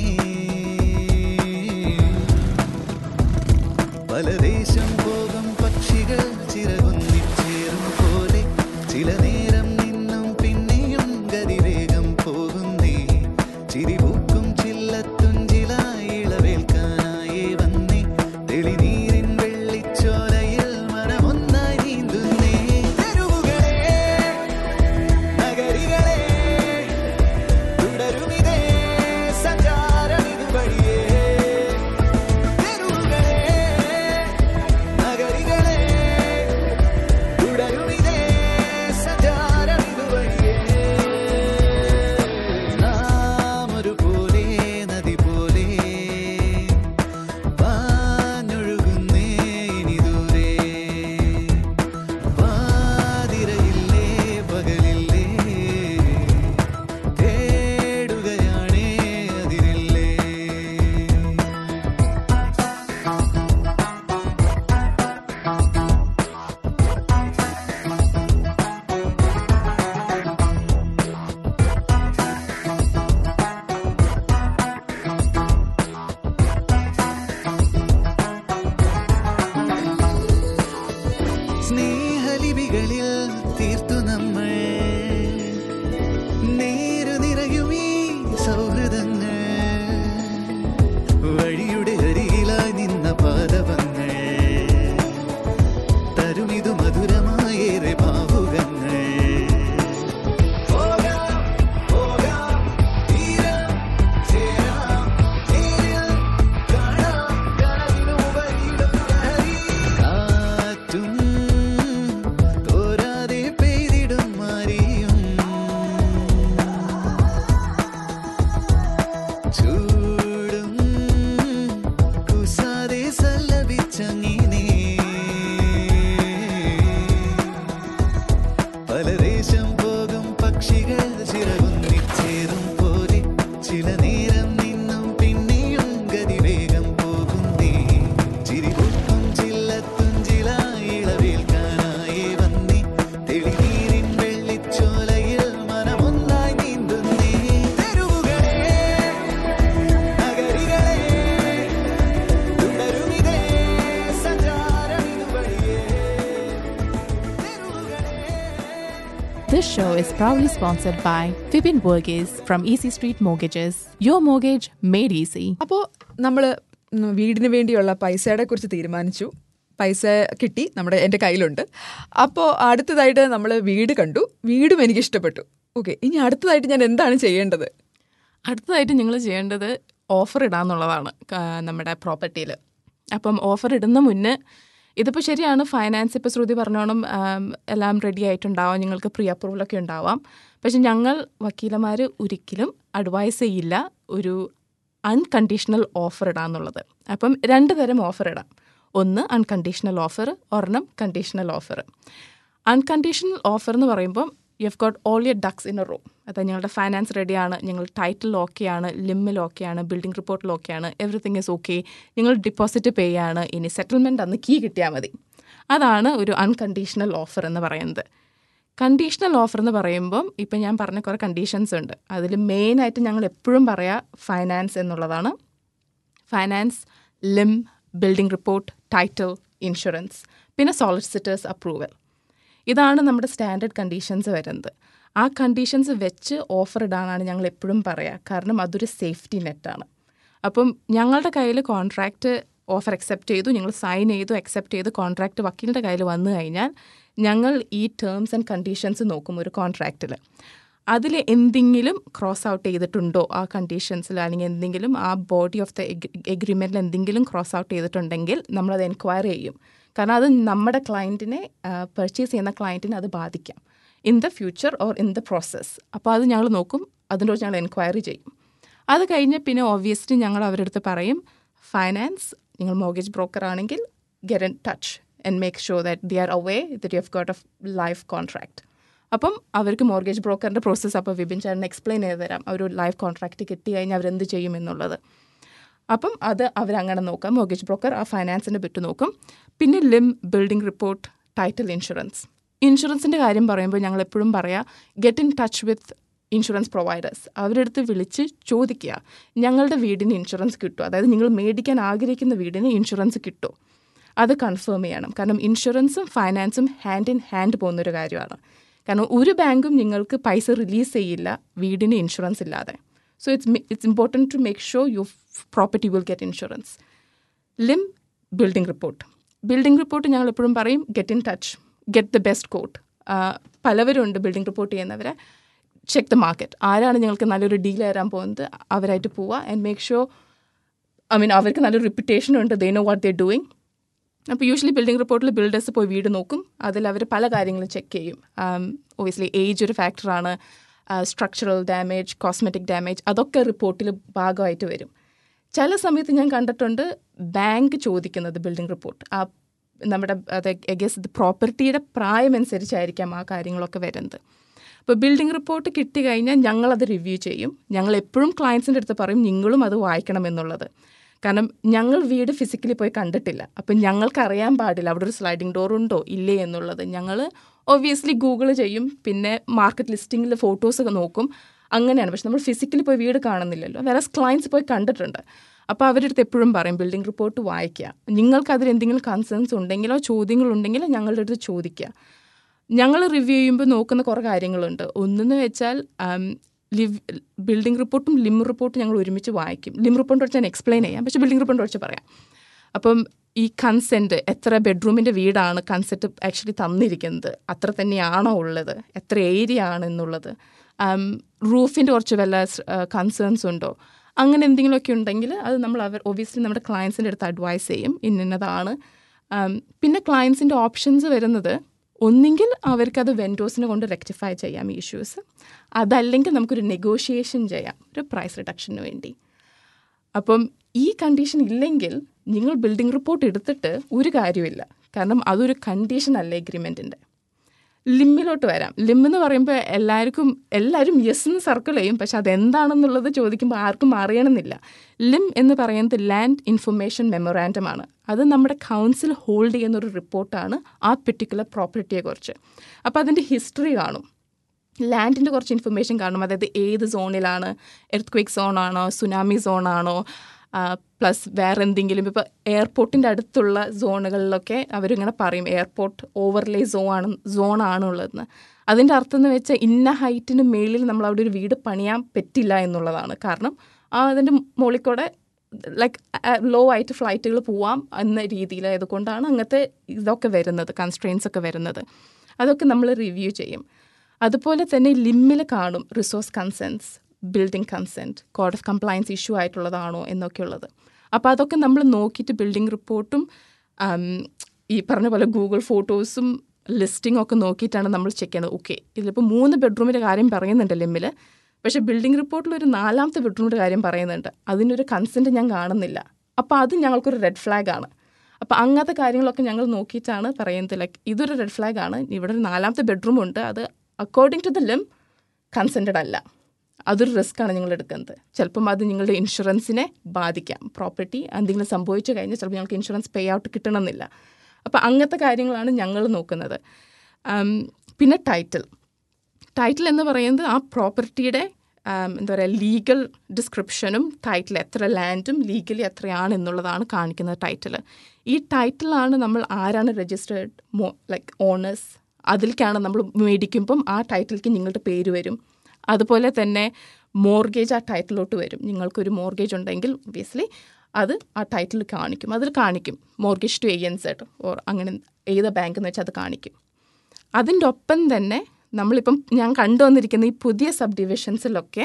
പലദേശം പോകും പക്ഷികൾ ചിറകുന്നിച്ചേരും പോലെ ചില നേരം നിന്നും പിന്നെയും ഗതിവേഗം പോകുന്നേ ചിരിപൂക്കും ചില്ലത്തുഞ്ചിലായി ഇളവേൽക്കാനായി വന്നേ തെളിനീരിൻ വെള്ളിച്ചോലയിൽ മനമൊന്നായി നീന്തുന്നേ തെരുവുകളെ നഗരികളെ തുടരുമിതേ സഞ്ചാരമിതുവഴിയേ തെരുവുകളെ നഗരികളെ തുടരുമിതേ സഞ്ചാരമിതുവഴിയേ നാം ഒരുപോലെ നദി പോലെ പാഞ്ഞൊഴുകുന്നേ ഇനി ദൂരെ പാതിരയില്ലേ പകലില്ലേ തേടുകയാണേ അതിരില്ലേ സ്നേഹലിപികളിൽ തീർത്തു നമ്മൾ നേരു നിറയുമീ സൗഹൃദങ്ങൾ വഴിയുടെ അരികിലായി നിന്ന പാദവങ്ങൾ തരുമിതു മധുരമായേറെ ഭാവുകങ്ങൾ പോകാം, പോകാം, തീരം ചേരാം, നേരിൽ കാണാം, കനവിനുപരിയിലും ലഹരി. കാറ്റും തോരാതെ പെയ്തിടും മാറിയും ചൂടും കുസാതെ സല്ലപിച്ചങ്ങിനേ പലദേശം പോകും പക്ഷികൾ ചിറകുന്നിച്ചേരും പോലെ ചില നേരം നിന്നും പിന്നെയും ഗതിവേഗം പോകുന്നേ ചിരിപൂക്കും ചില്ലത്തുഞ്ചിലായി ഇളവേൽക്കാനായി വന്നേ തെളിനീരിൻ വെള്ളിച്ചോലയിൽ മനമൊന്നായി നീന്തുന്നേ തെരുവുകളെ നഗരികളെ തുടരുമിതേ സഞ്ചാരമിതുവഴിയേ തെരുവുകളെ This show is proudly sponsored by Vipin Burgess from Easy Street Mortgages. Your mortgage made easy. അപ്പോൾ നമ്മൾ വീടിന് വേണ്ടിയുള്ള പൈസയുടെ കുറിച്ച് തീരുമാനിച്ചു പൈസ കിട്ടി നമ്മുടെ എൻ്റെ കയ്യിലുണ്ട് അപ്പോൾ അടുത്തതായിട്ട് നമ്മൾ വീട് കണ്ടു വീടും എനിക്ക് ഇഷ്ടപ്പെട്ടു ഓക്കെ ഇനി അടുത്തതായിട്ട് ഞാൻ എന്താണ് ചെയ്യേണ്ടത് അടുത്തതായിട്ട് നിങ്ങൾ ചെയ്യേണ്ടത് ഓഫർ ഇടാന്നുള്ളതാണ് ക- നമ്മുടെ പ്രോപ്പർട്ടിയിൽ അപ്പം ഓഫർ ഇടുന്ന മുന്നേ ഇതിപ്പോൾ ശരിയാണ് ഫൈനാൻസ് ഇപ്പോൾ ശ്രുതി പറഞ്ഞോണം ആം, എല്ലാം റെഡി ആയിട്ടുണ്ടാവാം നിങ്ങൾക്ക് പ്രീ അപ്രൂവലൊക്കെ ഉണ്ടാവാം പക്ഷെ ഞങ്ങൾ വക്കീലന്മാർ ഒരിക്കലും അഡ്വൈസ് ചെയ്യില്ല ഒരു അൺകണ്ടീഷണൽ ഓഫർ ഇടാന്നുള്ളത് അപ്പം രണ്ട് തരം ഓഫർ ഇടാം ഒന്ന് അൺകണ്ടീഷണൽ ഓഫർ ഒരെണ്ണം കണ്ടീഷണൽ ഓഫർ അൺകണ്ടീഷണൽ ഓഫർ എന്ന് പറയുമ്പം you have got all your ducks in a row അതായത് ഞങ്ങളുടെ ഫൈനാൻസ് റെഡിയാണ് ഞങ്ങൾ ടൈറ്റിൽ ഓക്കെയാണ് ലിമ്മിൽ ഓക്കെയാണ് ബിൽഡിംഗ് റിപ്പോർട്ടിൽ ഓക്കെയാണ് എവറിത്തിങ് ഈസ് ഓക്കെ നിങ്ങൾ ഡിപ്പോസിറ്റ് പേ ആണ് ഇനി സെറ്റിൽമെൻറ്റ് അന്ന് കീ കിട്ടിയാൽ മതി അതാണ് ഒരു അൺകണ്ടീഷണൽ ഓഫർ എന്ന് പറയുന്നത് കണ്ടീഷണൽ ഓഫർ എന്ന് പറയുമ്പം ഇപ്പം ഞാൻ പറഞ്ഞ കുറേ കണ്ടീഷൻസ് ഉണ്ട് അതിൽ മെയിനായിട്ട് ഞങ്ങൾ എപ്പോഴും പറയാ ഫൈനാൻസ് എന്നുള്ളതാണ് finance LIM building report title insurance പിന്നെ സോളിസിറ്റേഴ്സ് അപ്രൂവൽ ഇതാണ് നമ്മുടെ സ്റ്റാൻഡേർഡ് കണ്ടീഷൻസ് വരുന്നത് ആ കണ്ടീഷൻസ് വെച്ച് ഓഫർ ഇടാനാണ് ഞങ്ങൾ എപ്പോഴും പറയുക കാരണം അതൊരു സേഫ്റ്റി നെറ്റാണ് അപ്പം ഞങ്ങളുടെ കയ്യിൽ കോൺട്രാക്റ്റ് ഓഫർ അക്സെപ്റ്റ് ചെയ്തു ഞങ്ങൾ സൈൻ ചെയ്തു അക്സെപ്റ്റ് ചെയ്ത് കോൺട്രാക്റ്റ് വക്കീലിൻ്റെ കയ്യിൽ വന്നു കഴിഞ്ഞാൽ ഞങ്ങൾ ഈ ടേംസ് ആൻഡ് കണ്ടീഷൻസ് നോക്കും ഒരു കോൺട്രാക്റ്റിൽ അതിൽ എന്തെങ്കിലും ക്രോസ് ഔട്ട് ചെയ്തിട്ടുണ്ടോ ആ കണ്ടീഷൻസിൽ അല്ലെങ്കിൽ എന്തെങ്കിലും ആ ബോഡി ഓഫ് ദ എഗ്രിമെൻറ്റിൽ എന്തെങ്കിലും ക്രോസ് ഔട്ട് ചെയ്തിട്ടുണ്ടെങ്കിൽ നമ്മളത് എൻക്വയറി ചെയ്യും കാരണം അത് നമ്മുടെ ക്ലയൻറ്റിനെ പർച്ചേസ് ചെയ്യുന്ന ക്ലയൻറ്റിനെ അത് ബാധിക്കാം in the future or in the process അപ്പോൾ അത് ഞങ്ങൾ നോക്കും അതിനോട് ഞങ്ങൾ എൻക്വയറി ചെയ്യും അത് കഴിഞ്ഞ് പിന്നെ ഓബ്വിയസ്ലി ഞങ്ങൾ അവരുടെ അടുത്ത് പറയും ഫൈനാൻസ് നിങ്ങൾ മോർഗേജ് ബ്രോക്കർ ആണെങ്കിൽ get in touch and make sure that they are aware that you have got a life contract അപ്പം അവർക്ക് മോർഗേജ് ബ്രോക്കറിൻ്റെ പ്രോസസ്സ് അപ്പോൾ വിപിൻ ചേട്ടൻ എക്സ്പ്ലെയിൻ ചെയ്ത് തരാം അവർ ലൈഫ് കോൺട്രാക്റ്റ് കിട്ടി കഴിഞ്ഞാൽ അവരെന്ത് ചെയ്യും എന്നുള്ളത് അപ്പം അത് അവരങ്ങനെ നോക്കാം മോർഗേജ് ബ്രോക്കർ ആ ഫൈനാൻസിൻ്റെ ബിറ്റ് നോക്കും പിന്നെ LIM building report title insurance ഇൻഷുറൻസിൻ്റെ കാര്യം പറയുമ്പോൾ ഞങ്ങൾ എപ്പോഴും പറയാം get in touch with insurance providers അവരുടെ അടുത്ത് വിളിച്ച് ചോദിക്കുക ഞങ്ങളുടെ വീടിന് ഇൻഷുറൻസ് കിട്ടുമോ അതായത് നിങ്ങൾ മേടിക്കാൻ ആഗ്രഹിക്കുന്ന വീടിന് ഇൻഷുറൻസ് കിട്ടുമോ അത് കൺഫേം ചെയ്യണം കാരണം ഇൻഷുറൻസും ഫൈനാൻസും ഹാൻഡ് ഇൻ ഹാൻഡ് പോകുന്നൊരു കാര്യമാണ് കാരണം ഒരു ബാങ്കും നിങ്ങൾക്ക് പൈസ റിലീസ് ചെയ്യില്ല വീടിന് ഇൻഷുറൻസ് ഇല്ലാതെ so it's it's important to make sure you property will get insurance LIM building report building report ഞങ്ങൾ എപ്പോഴും പറയും get in touch get the best quote പലവരുണ്ട് ബിൽഡിംഗ് റിപ്പോർട്ട് ചെയ്യുന്നവരെ ചെക്ക് ദ മാർക്കറ്റ് ആരാണ് ഞങ്ങൾക്ക് നല്ലൊരു ഡീൽ തരാൻ പോകുന്നത് അവരായിട്ട് പോവുക and make sure I mean അവർക്ക് നല്ലൊരു റെപ്യൂട്ടേഷൻ ഉണ്ട് they know what they doing അപ്പോൾ യൂഷ്വലി ബിൽഡിംഗ് റിപ്പോർട്ടിൽ ബിൽഡേഴ്സ് പോയി വീട് നോക്കും അതിൽ അവർ പല കാര്യങ്ങളും ചെക്ക് ചെയ്യും ഒബിയസ്ലി ഏജ് ഒരു ഫാക്ടറാണ് സ്ട്രക്ചറൽ ഡാമേജ് കോസ്മെറ്റിക് ഡാമേജ് അതൊക്കെ റിപ്പോർട്ടിൽ ഭാഗമായിട്ട് വരും ചില സമയത്ത് ഞാൻ കണ്ടിട്ടുണ്ട് ബാങ്ക് ചോദിക്കുന്നത് ബിൽഡിംഗ് റിപ്പോർട്ട് ആ നമ്മുടെ അത് ഗസ് പ്രോപ്പർട്ടിയുടെ പ്രായം അനുസരിച്ചായിരിക്കാം ആ കാര്യങ്ങളൊക്കെ വരുന്നത് അപ്പോൾ ബിൽഡിംഗ് റിപ്പോർട്ട് കിട്ടി കഴിഞ്ഞാൽ ഞങ്ങളത് റിവ്യൂ ചെയ്യും ഞങ്ങൾ എപ്പോഴും ക്ലയൻസിൻ്റെ അടുത്ത് പറയും നിങ്ങളും അത് വായിക്കണം എന്നുള്ളത് കാരണം ഞങ്ങൾ വീട് ഫിസിക്കലി പോയി കണ്ടിട്ടില്ല അപ്പം ഞങ്ങൾക്ക് അറിയാൻ പാടില്ല അവിടെ ഒരു സ്ലൈഡിംഗ് ഡോർ ഉണ്ടോ ഇല്ലേ എന്നുള്ളത് ഞങ്ങൾ ഒബ്വിയസ്ലി ഗൂഗിൾ ചെയ്യും പിന്നെ മാർക്കറ്റ് ലിസ്റ്റിങ്ങിൽ ഫോട്ടോസൊക്കെ നോക്കും അങ്ങനെയാണ് പക്ഷെ നമ്മൾ ഫിസിക്കലി പോയി വീട് കാണുന്നില്ലല്ലോ വേറെ ക്ലയൻസ് പോയി കണ്ടിട്ടുണ്ട് അപ്പോൾ അവരുടെ അടുത്ത് എപ്പോഴും പറയും ബിൽഡിംഗ് റിപ്പോർട്ട് വായിക്കുക നിങ്ങൾക്ക് അതിൽ എന്തെങ്കിലും കൺസേൺസ് ഉണ്ടെങ്കിലോ ചോദ്യങ്ങളുണ്ടെങ്കിലോ ഞങ്ങളുടെ അടുത്ത് ചോദിക്കുക ഞങ്ങൾ റിവ്യൂ ചെയ്യുമ്പോൾ നോക്കുന്ന കുറേ കാര്യങ്ങളുണ്ട് ഒന്നെന്ന് വെച്ചാൽ ലിവ് ബിൽഡിംഗ് റിപ്പോർട്ടും ലിം റിപ്പോർട്ടും ഞങ്ങൾ ഒരുമിച്ച് വായിക്കും ലിം റിപ്പോർട്ട് വെച്ച് ഞാൻ എക്സ്പ്ലെയിൻ ചെയ്യാം പക്ഷേ ബിൽഡിംഗ് റിപ്പോർട്ട് വെച്ച് പറയാം അപ്പം ഈ കൺസെൻറ്റ് എത്ര ബെഡ്റൂമിൻ്റെ വീടാണ് കൺസെൻറ്റ് ആക്ച്വലി തന്നിരിക്കുന്നത് അത്ര തന്നെയാണോ ഉള്ളത് എത്ര ഏരിയ ആണ് എന്നുള്ളത് റൂഫിൻ്റെ കുറച്ച് വല്ല കൺസേൺസ് ഉണ്ടോ അങ്ങനെ എന്തെങ്കിലുമൊക്കെ ഉണ്ടെങ്കിൽ അത് നമ്മൾ അവർ ഒബിയസ്ലി നമ്മുടെ ക്ലയൻസിൻ്റെ അടുത്ത് അഡ്വൈസ് ചെയ്യും ഇന്നതാണ് പിന്നെ ക്ലയൻസിൻ്റെ ഓപ്ഷൻസ് വരുന്നത് ഒന്നെങ്കിൽ അവർക്കത് വെൻഡോസിനെ കൊണ്ട് റെക്ടിഫൈ ചെയ്യാം ഈ ഇഷ്യൂസ് അതല്ലെങ്കിൽ നമുക്കൊരു നെഗോഷിയേഷൻ ചെയ്യാം ഒരു പ്രൈസ് റിഡക്ഷന് വേണ്ടി അപ്പം ഈ കണ്ടീഷൻ ഇല്ലെങ്കിൽ നിങ്ങൾ ബിൽഡിംഗ് റിപ്പോർട്ട് എടുത്തിട്ട് ഒരു കാര്യമില്ല കാരണം അതൊരു കണ്ടീഷൻ അല്ല എഗ്രിമെൻറ്റിൻ്റെ ലിമ്മിലോട്ട് വരാം ലിം എന്ന് പറയുമ്പോൾ എല്ലാവർക്കും എല്ലാവരും യെസ് എന്ന് സർക്കിൾ ചെയ്യും പക്ഷെ അതെന്താണെന്നുള്ളത് ചോദിക്കുമ്പോൾ ആർക്കും അറിയണമെന്നില്ല ലിം എന്ന് പറയുന്നത് ലാൻഡ് ഇൻഫർമേഷൻ മെമ്മോറാൻഡമാണ് അത് നമ്മുടെ കൗൺസിൽ ഹോൾഡ് ചെയ്യുന്ന ഒരു റിപ്പോർട്ടാണ് ആ പെർട്ടിക്കുലർ പ്രോപ്പർട്ടിയെക്കുറിച്ച് അപ്പോൾ അതിൻ്റെ ഹിസ്റ്ററി കാണും ലാൻഡിൻ്റെ കുറച്ച് ഇൻഫർമേഷൻ കാണും അതായത് ഏത് സോണിലാണ് എർത്ത് ക്വേക്ക് സോണാണോ സുനാമി സോണാണോ പ്ലസ് വേറെ എന്തെങ്കിലും ഇപ്പോൾ എയർപോർട്ടിൻ്റെ അടുത്തുള്ള സോണുകളിലൊക്കെ അവരിങ്ങനെ പറയും എയർപോർട്ട് ഓവർലേ സോൺ സോണാണുള്ളതെന്ന് അതിൻ്റെ അർത്ഥം എന്ന് വെച്ചാൽ ഇന്ന ഹൈറ്റിന് മേളിൽ നമ്മൾ അവിടെ ഒരു വീട് പണിയാൻ പറ്റില്ല എന്നുള്ളതാണ് കാരണം ആ അതിൻ്റെ മുകളിൽ കൂടെ ലൈക്ക് ലോ ആയിട്ട് ഫ്ലൈറ്റുകൾ പോവാം എന്ന രീതിയിൽ ആയതുകൊണ്ടാണ് അങ്ങനത്തെ ഇതൊക്കെ വരുന്നത് കൺസ്ട്രെയിൻസ് ഒക്കെ വരുന്നത് അതൊക്കെ നമ്മൾ റിവ്യൂ ചെയ്യും അതുപോലെ തന്നെ ലിമ്മിൽ കാണും resource consents building consent code of compliance issue ആയിട്ടുള്ളതാണോ എന്നൊക്കെ ഉള്ളത് അപ്പോൾ അതൊക്കെ നമ്മൾ നോക്കിയിട്ട് ബിൽഡിംഗ് റിപ്പോർട്ടും ഈ പറഞ്ഞ പോലെ ഗൂഗിൾ ഫോട്ടോസും ലിസ്റ്റിംഗ് ഒക്കെ നോക്കിയിട്ടാണ് നമ്മൾ ചെക്ക് ചെയ്യുന്നത് ഓക്കെ ഇതിലിപ്പോൾ മൂന്ന് ബെഡ്റൂമിൻ്റെ കാര്യം പറയുന്നുണ്ട് ലിമ്മിൽ പക്ഷേ ബിൽഡിംഗ് റിപ്പോർട്ടിൽ ഒരു നാലാമത്തെ ബെഡ്റൂമിൻ്റെ കാര്യം പറയുന്നുണ്ട് അതിനൊരു കൺസെൻറ്റ് ഞാൻ കാണുന്നില്ല അപ്പോൾ അത് ഞങ്ങൾക്കൊരു റെഡ് ഫ്ലാഗ് ആണ് അപ്പോൾ അങ്ങനത്തെ കാര്യങ്ങളൊക്കെ ഞങ്ങൾ നോക്കിയിട്ടാണ് പറയുന്നത് ലൈക്ക് ഇതൊരു റെഡ് ഫ്ലാഗ് ആണ് ഇവിടെ ഒരു നാലാമത്തെ ബെഡ്റൂം ഉണ്ട് അത് according to the LIM consented അല്ല അതൊരു റിസ്ക് ആണ് നിങ്ങൾ എടുക്കുന്നത് ചിലപ്പം അത് നിങ്ങളുടെ ഇൻഷുറൻസിനെ ബാധിക്കാം പ്രോപ്പർട്ടി എന്തെങ്കിലും സംഭവിച്ചു കഴിഞ്ഞാൽ ചിലപ്പോൾ ഞങ്ങൾക്ക് ഇൻഷുറൻസ് പേ ഔട്ട് കിട്ടണമെന്നില്ല അപ്പോൾ അങ്ങനത്തെ കാര്യങ്ങളാണ് ഞങ്ങൾ നോക്കുന്നത് ഉം, പിന്നെ ടൈറ്റിൽ ടൈറ്റിൽ എന്ന് പറയുന്നത് ആ പ്രോപ്പർട്ടിയുടെ എന്താ പറയുക ലീഗൽ ഡിസ്ക്രിപ്ഷനും ടൈറ്റിൽ എത്ര ലാൻഡും ലീഗലി എത്രയാണ് എന്നുള്ളതാണ് കാണിക്കുന്നത് ടൈറ്റിൽ ഈ ടൈറ്റിലാണ് നമ്മൾ ആരാണ് രജിസ്റ്റേർഡ് മോ ലൈക്ക് ഓണേഴ്സ് അതിലേക്കാണ് നമ്മൾ മേടിക്കുമ്പം ആ ടൈറ്റിലേക്ക് നിങ്ങളുടെ പേര് വരും അതുപോലെ തന്നെ മോർഗേജ് ആ ടൈറ്റിലോട്ട് വരും നിങ്ങൾക്കൊരു മോർഗേജ് ഉണ്ടെങ്കിൽ ഒബിയസ്ലി അത് ആ ടൈറ്റിൽ കാണിക്കും അതിൽ കാണിക്കും mortgage to A N Z or അങ്ങനെ ഏത് ബാങ്ക് എന്ന് വെച്ചാൽ അത് കാണിക്കും അതിൻ്റെ ഒപ്പം തന്നെ നമ്മളിപ്പം ഞാൻ കണ്ടുവന്നിരിക്കുന്ന ഈ പുതിയ സബ് ഡിവിഷൻസിലൊക്കെ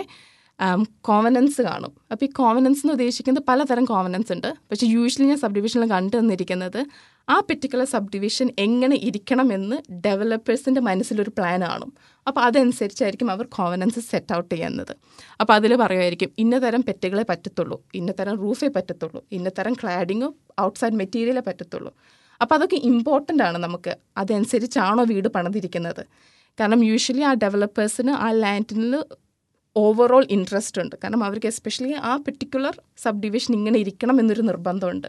കോവനൻസ് കാണും അപ്പോൾ ഈ കോവനൻസ് എന്ന് ഉദ്ദേശിക്കുന്നത് പലതരം കോവനൻസ് ഉണ്ട് പക്ഷേ യൂഷ്വലി ഞാൻ സബ് ഡിവിഷനിൽ കണ്ടു വന്നിരിക്കുന്നത് ആ പെർട്ടിക്കുലർ സബ് ഡിവിഷൻ എങ്ങനെ ഇരിക്കണമെന്ന് ഡെവലപ്പേഴ്സിൻ്റെ മനസ്സിലൊരു പ്ലാൻ കാണും അപ്പോൾ അതനുസരിച്ചായിരിക്കും അവർ കോവനൻസ് സെറ്റ് ഔട്ട് ചെയ്യുന്നത് അപ്പോൾ അതിൽ പറയുമായിരിക്കും ഇന്ന തരം പെറ്റുകളെ പറ്റത്തുള്ളൂ ഇന്ന തരം റൂഫേ പറ്റത്തുള്ളൂ ഇന്ന തരം ക്ലാഡിങ്ങോ ഔട്ട്സൈഡ് മെറ്റീരിയലേ പറ്റത്തുള്ളൂ അപ്പോൾ അതൊക്കെ ഇമ്പോർട്ടൻ്റ് ആണ് നമുക്ക് അതനുസരിച്ചാണോ വീട് പണിതിരിക്കുന്നത് കാരണം യൂഷ്വലി ആ ഡെവലപ്പേഴ്സിന് ആ ലാൻഡിൽ ഓവറോൾ ഇൻട്രസ്റ്റ് ഉണ്ട് കാരണം അവർക്ക് എസ്പെഷ്യലി ആ പെർട്ടിക്കുലർ സബ് ഡിവിഷൻ ഇങ്ങനെ ഇരിക്കണം എന്നൊരു നിർബന്ധമുണ്ട്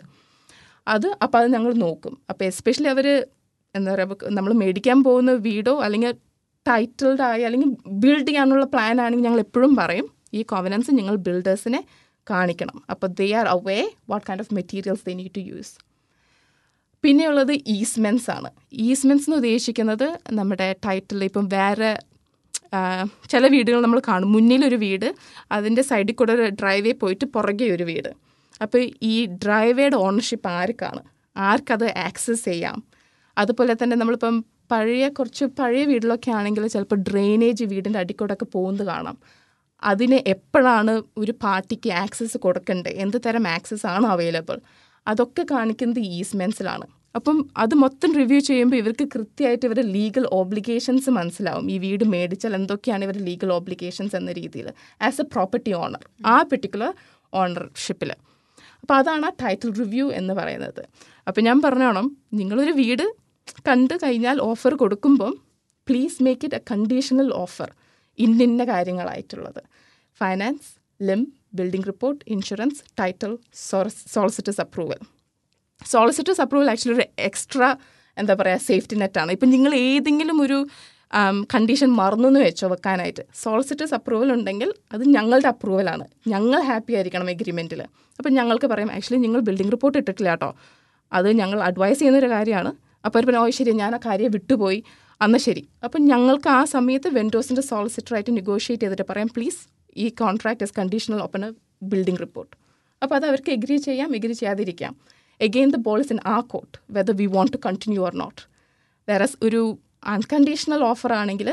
അത് അപ്പോൾ അത് ഞങ്ങൾ നോക്കും അപ്പോൾ എസ്പെഷ്യലി അവർ എന്താ പറയുക നമ്മൾ മേടിക്കാൻ പോകുന്ന വീടോ അല്ലെങ്കിൽ ടൈറ്റിൽഡ് ആയി അല്ലെങ്കിൽ ബിൽഡ് ചെയ്യാനുള്ള പ്ലാൻ ആണെങ്കിൽ ഞങ്ങൾ എപ്പോഴും പറയും ഈ കോവനൻസ് നിങ്ങൾ ബിൽഡേഴ്സിനെ കാണിക്കണം അപ്പോൾ they are aware what kind of materials they need to use പിന്നെയുള്ളത് ഈസ്മെൻസ് ആണ് ഈസ്മെൻസ് എന്ന് ഉദ്ദേശിക്കുന്നത് നമ്മുടെ ടൈറ്റിൽ ഇപ്പം വേറെ ആ, ചില വീടുകൾ നമ്മൾ കാണും മുന്നിലൊരു വീട് അതിൻ്റെ സൈഡിൽ കൂടെ ഒരു ഡ്രൈവേ പോയിട്ട് പുറകെ ഒരു വീട് അപ്പോൾ ഈ ഡ്രൈവേയുടെ ഓണർഷിപ്പ് ആർക്കാണ് ആർക്കത് ആക്സസ് ചെയ്യാം അതുപോലെ തന്നെ നമ്മളിപ്പം പഴയ കുറച്ച് പഴയ വീട്ടിലൊക്കെ ആണെങ്കിൽ ചിലപ്പോൾ ഡ്രെയിനേജ് വീടിൻ്റെ അടിക്കൂടൊക്കെ പോകുന്നത് കാണാം അതിന് എപ്പോഴാണ് ഒരു പാർട്ടിക്ക് ആക്സസ് കൊടുക്കേണ്ടത് എന്ത് തരം ആക്സസ് ആണ് അവൈലബിൾ അതൊക്കെ കാണിക്കുന്നത് ഈസ്മെൻസിലാണ് അപ്പം അത് മൊത്തം റിവ്യൂ ചെയ്യുമ്പോൾ ഇവർക്ക് കൃത്യമായിട്ട് ഇവരുടെ ലീഗൽ ഓബ്ലിഗേഷൻസ് മനസ്സിലാവും ഈ വീട് മേടിച്ചാൽ എന്തൊക്കെയാണ് ഇവരുടെ ലീഗൽ ഓബ്ലിഗേഷൻസ് എന്ന രീതിയിൽ ആസ് എ പ്രോപ്പർട്ടി ഓണർ ആ പെർട്ടിക്കുലർ ഓണർഷിപ്പിൽ അപ്പോൾ അതാണ് ആ ടൈറ്റിൽ റിവ്യൂ എന്ന് പറയുന്നത് അപ്പോൾ ഞാൻ പറഞ്ഞോണം നിങ്ങളൊരു വീട് കണ്ടു കഴിഞ്ഞാൽ ഓഫർ കൊടുക്കുമ്പം please make it a conditional offer ഇന്നിന്ന കാര്യങ്ങളായിട്ടുള്ളത് finance LIM building report insurance title solicitors approval solicitors approval actually ഒരു എക്സ്ട്രാ എന്താ പറയുക സേഫ്റ്റി നെറ്റാണ് ഇപ്പം നിങ്ങൾ ഏതെങ്കിലും ഒരു കണ്ടീഷൻ മറന്നു എന്ന് വെച്ചോ വെക്കാനായിട്ട് സോളിസിറ്റേഴ്സ് അപ്രൂവൽ ഉണ്ടെങ്കിൽ അത് ഞങ്ങളുടെ അപ്രൂവലാണ് ഞങ്ങൾ ഹാപ്പി ആയിരിക്കണം എഗ്രിമെൻറ്റിൽ അപ്പം ഞങ്ങൾക്ക് പറയാം ആക്ച്വലി നിങ്ങൾ ബിൽഡിംഗ് റിപ്പോർട്ട് ഇട്ടിട്ടില്ല കേട്ടോ അത് ഞങ്ങൾ അഡ്വൈസ് ചെയ്യുന്നൊരു കാര്യമാണ് അപ്പോൾ അവർ പറഞ്ഞു ഓ ശരി ഞാൻ ആ കാര്യം വിട്ടുപോയി അന്ന് ശരി അപ്പം ഞങ്ങൾക്ക് ആ സമയത്ത് വെൻഡോസിൻ്റെ സോളിസിറ്ററായിട്ട് നെഗോഷിയേറ്റ് ചെയ്തിട്ട് പറയാം പ്ലീസ് ഈ contract is conditional upon a building report അപ്പോൾ അത് അവർക്ക് എഗ്രി ചെയ്യാം എഗ്രി ചെയ്യാതിരിക്കാം again the ball is in ആ court whether we want to continue or not whereas ഒരു അൺകണ്ടീഷണൽ ഓഫർ ആണെങ്കിൽ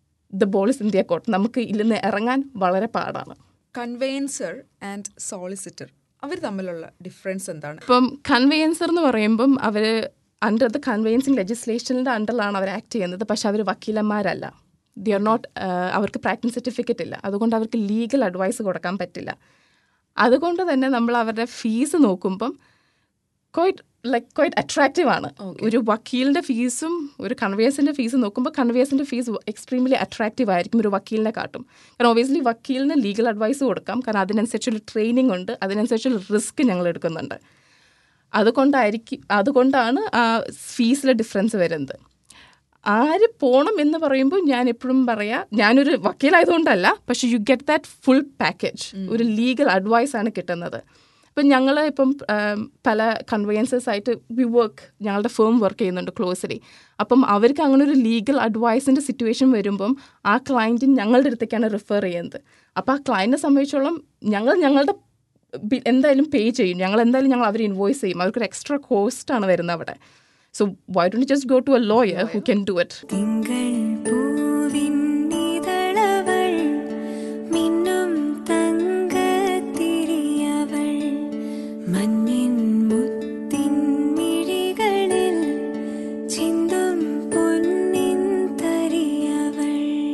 the ball is in their court നമുക്ക് ഇല്ലെന്ന് ഇറങ്ങാൻ വളരെ പാടാണ് കൺവെയൻസർ ആൻഡ് സോളിസിറ്റർ അവർ തമ്മിലുള്ള ഡിഫറൻസ് എന്താണ് ഇപ്പം കൺവെയൻസർ എന്ന് പറയുമ്പം അവർ അണ്ടർ ദ കൺവെയൻസിങ് ലെജിസ്ലേഷനിൻ്റെ അണ്ടറിലാണ് അവർ ആക്ട് ചെയ്യുന്നത് പക്ഷെ അവർ വക്കീലന്മാരല്ല ദി ആർ നോട്ട് അവർക്ക് പ്രാക്ടീസ് സർട്ടിഫിക്കറ്റ് ഇല്ല അതുകൊണ്ട് അവർക്ക് ലീഗൽ അഡ്വൈസ് കൊടുക്കാൻ പറ്റില്ല അതുകൊണ്ട് തന്നെ നമ്മൾ അവരുടെ ഫീസ് നോക്കുമ്പം ക്വൈറ്റ് ലൈക്ക് ക്വൈറ്റ് അട്രാക്റ്റീവ് ആണ് ഒരു വക്കീലിൻ്റെ ഫീസും ഒരു കൺവേഴ്സിൻ്റെ ഫീസും നോക്കുമ്പോൾ കൺവേഴ്സിൻ്റെ ഫീസ് എക്സ്ട്രീംലി അട്രാക്റ്റീവ് ആയിരിക്കും ഒരു വക്കീലിനെ കാട്ടും കാരണം ഒബിയസ്ലി വക്കീലിന് ലീഗൽ അഡ്വൈസ് കൊടുക്കാം കാരണം അതിനനുസരിച്ചുള്ള ട്രെയിനിങ് ഉണ്ട് അതിനനുസരിച്ചുള്ള റിസ്ക് ഞങ്ങൾ എടുക്കുന്നുണ്ട് അതുകൊണ്ടായിരിക്കും അതുകൊണ്ടാണ് ആ ഫീസിലെ ഡിഫറൻസ് വരുന്നത് ആര് പോണം എന്ന് പറയുമ്പോൾ ഞാൻ എപ്പോഴും പറയാം ഞാനൊരു വക്കീലായതുകൊണ്ടല്ല പക്ഷെ you get that full package ഒരു ലീഗൽ അഡ്വൈസ് ആണ് കിട്ടുന്നത് ഇപ്പം ഞങ്ങൾ ഇപ്പം ആം, പല കൺവെയൻസസ് ആയിട്ട് വി വർക്ക് ഞങ്ങളുടെ ഫേം വർക്ക് ചെയ്യുന്നുണ്ട് ക്ലോസ്ലി അപ്പം അവർക്ക് അങ്ങനെ ഒരു ലീഗൽ അഡ്വൈസിൻ്റെ സിറ്റുവേഷൻ വരുമ്പം ആ ക്ലയൻറ്റിന് ഞങ്ങളുടെ അടുത്തേക്കാണ് റിഫർ ചെയ്യുന്നത് അപ്പോൾ ആ ക്ലയൻറ്റിനെ സംബന്ധിച്ചോളം ഞങ്ങൾ ഞങ്ങളുടെ ബി- എന്തായാലും പേ ചെയ്യും ഞങ്ങൾ എന്തായാലും ഞങ്ങൾ അവർ ഇൻവോയ്സ് ചെയ്യും അവർക്കൊരു എക്സ്ട്രാ കോസ്റ്റ് ആണ് വരുന്നത് അവിടെ so why don't just go to a lawyer who can do it തിങ്കൾ പൂവിൻ ഇതളവൾ മിന്നും തങ്കത്തിരിയവൾ മഞ്ഞിൻ മുത്തിൻ മിഴികളിൽ ചിന്തും പൊന്നിൻ തരിയവൾ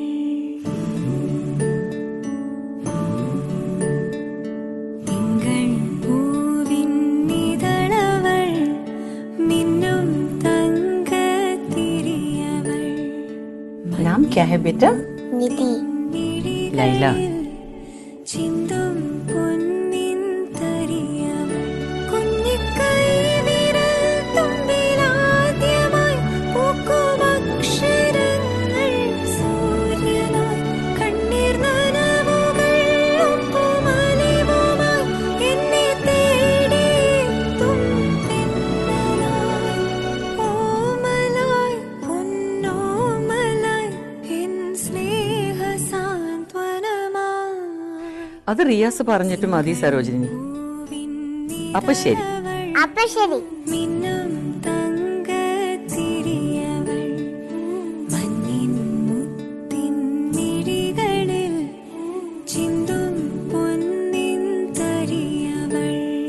തിങ്കൾ പൂവിൻ ഇതളവൾ മിന്നും തങ്കത്തിരിയവൾ है बेटा നിധി ലൈല ചിന്തും പൊന്നിൻ തരിയവൾ കുഞ്ഞിക്കൈവിരൽ തുമ്പിലാദ്യമായി പൂക്കും അക്ഷരങ്ങൾ സൂര്യനായി കണ്ണീർ നനവുകൾ ഒപ്പുമലിവുമായി എന്നെ തേടിയെത്തും തെന്നലായി ഓമലായി പൊന്നോമലായി എൻ സ്നേഹ സാന്ത്വനമായി അത് റിയാസ് പറഞ്ഞിട്ട് മതി സരോജിനി അപ്പൊ ശരി അപ്പൊ ശരി മിന്നും തങ്കത്തിരിയവൾ മഞ്ഞിൻ മുത്തിൻ മിഴികളിൽ ചിന്തും പൊന്നിൻ തരിയവൾ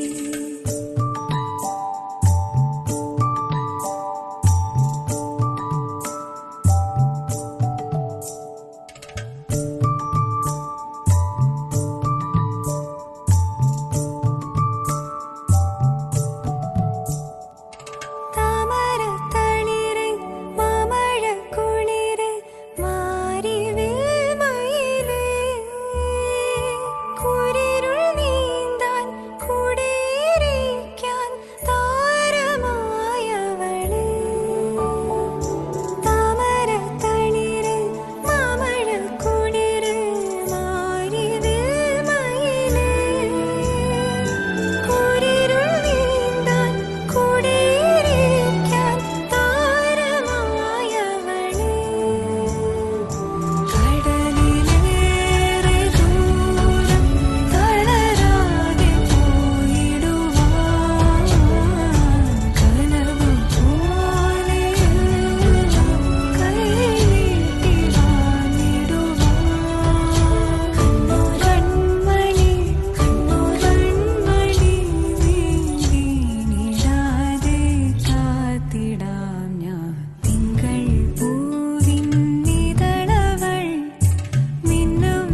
താമരത്തളിരെ മാമഴക്കുളിരെ മാരിവിൽ മയിലേ കുരിരുൾ നീന്താൻ കുടിയിരിക്കാൻ താരമായവളേ താമരത്തളിരെ മാമഴക്കുളിരെ മാരിവിൽ മയിലേ കുരിരുൾ നീന്താൻ കുടിയിരിക്കാൻ താരമായവളേ കടലിലേറെ ദൂരം തളരാതെ പോയിടുവാൻ കനവ് പോലെ കൈ നീട്ടി വാങ്ങിടുവാൻ കൺമണി കൺമണി വീണിടാതെ കാത്തിടാം ഞാൻ തിങ്കൾ പൂവിൻ നിതളവൾ മിന്നും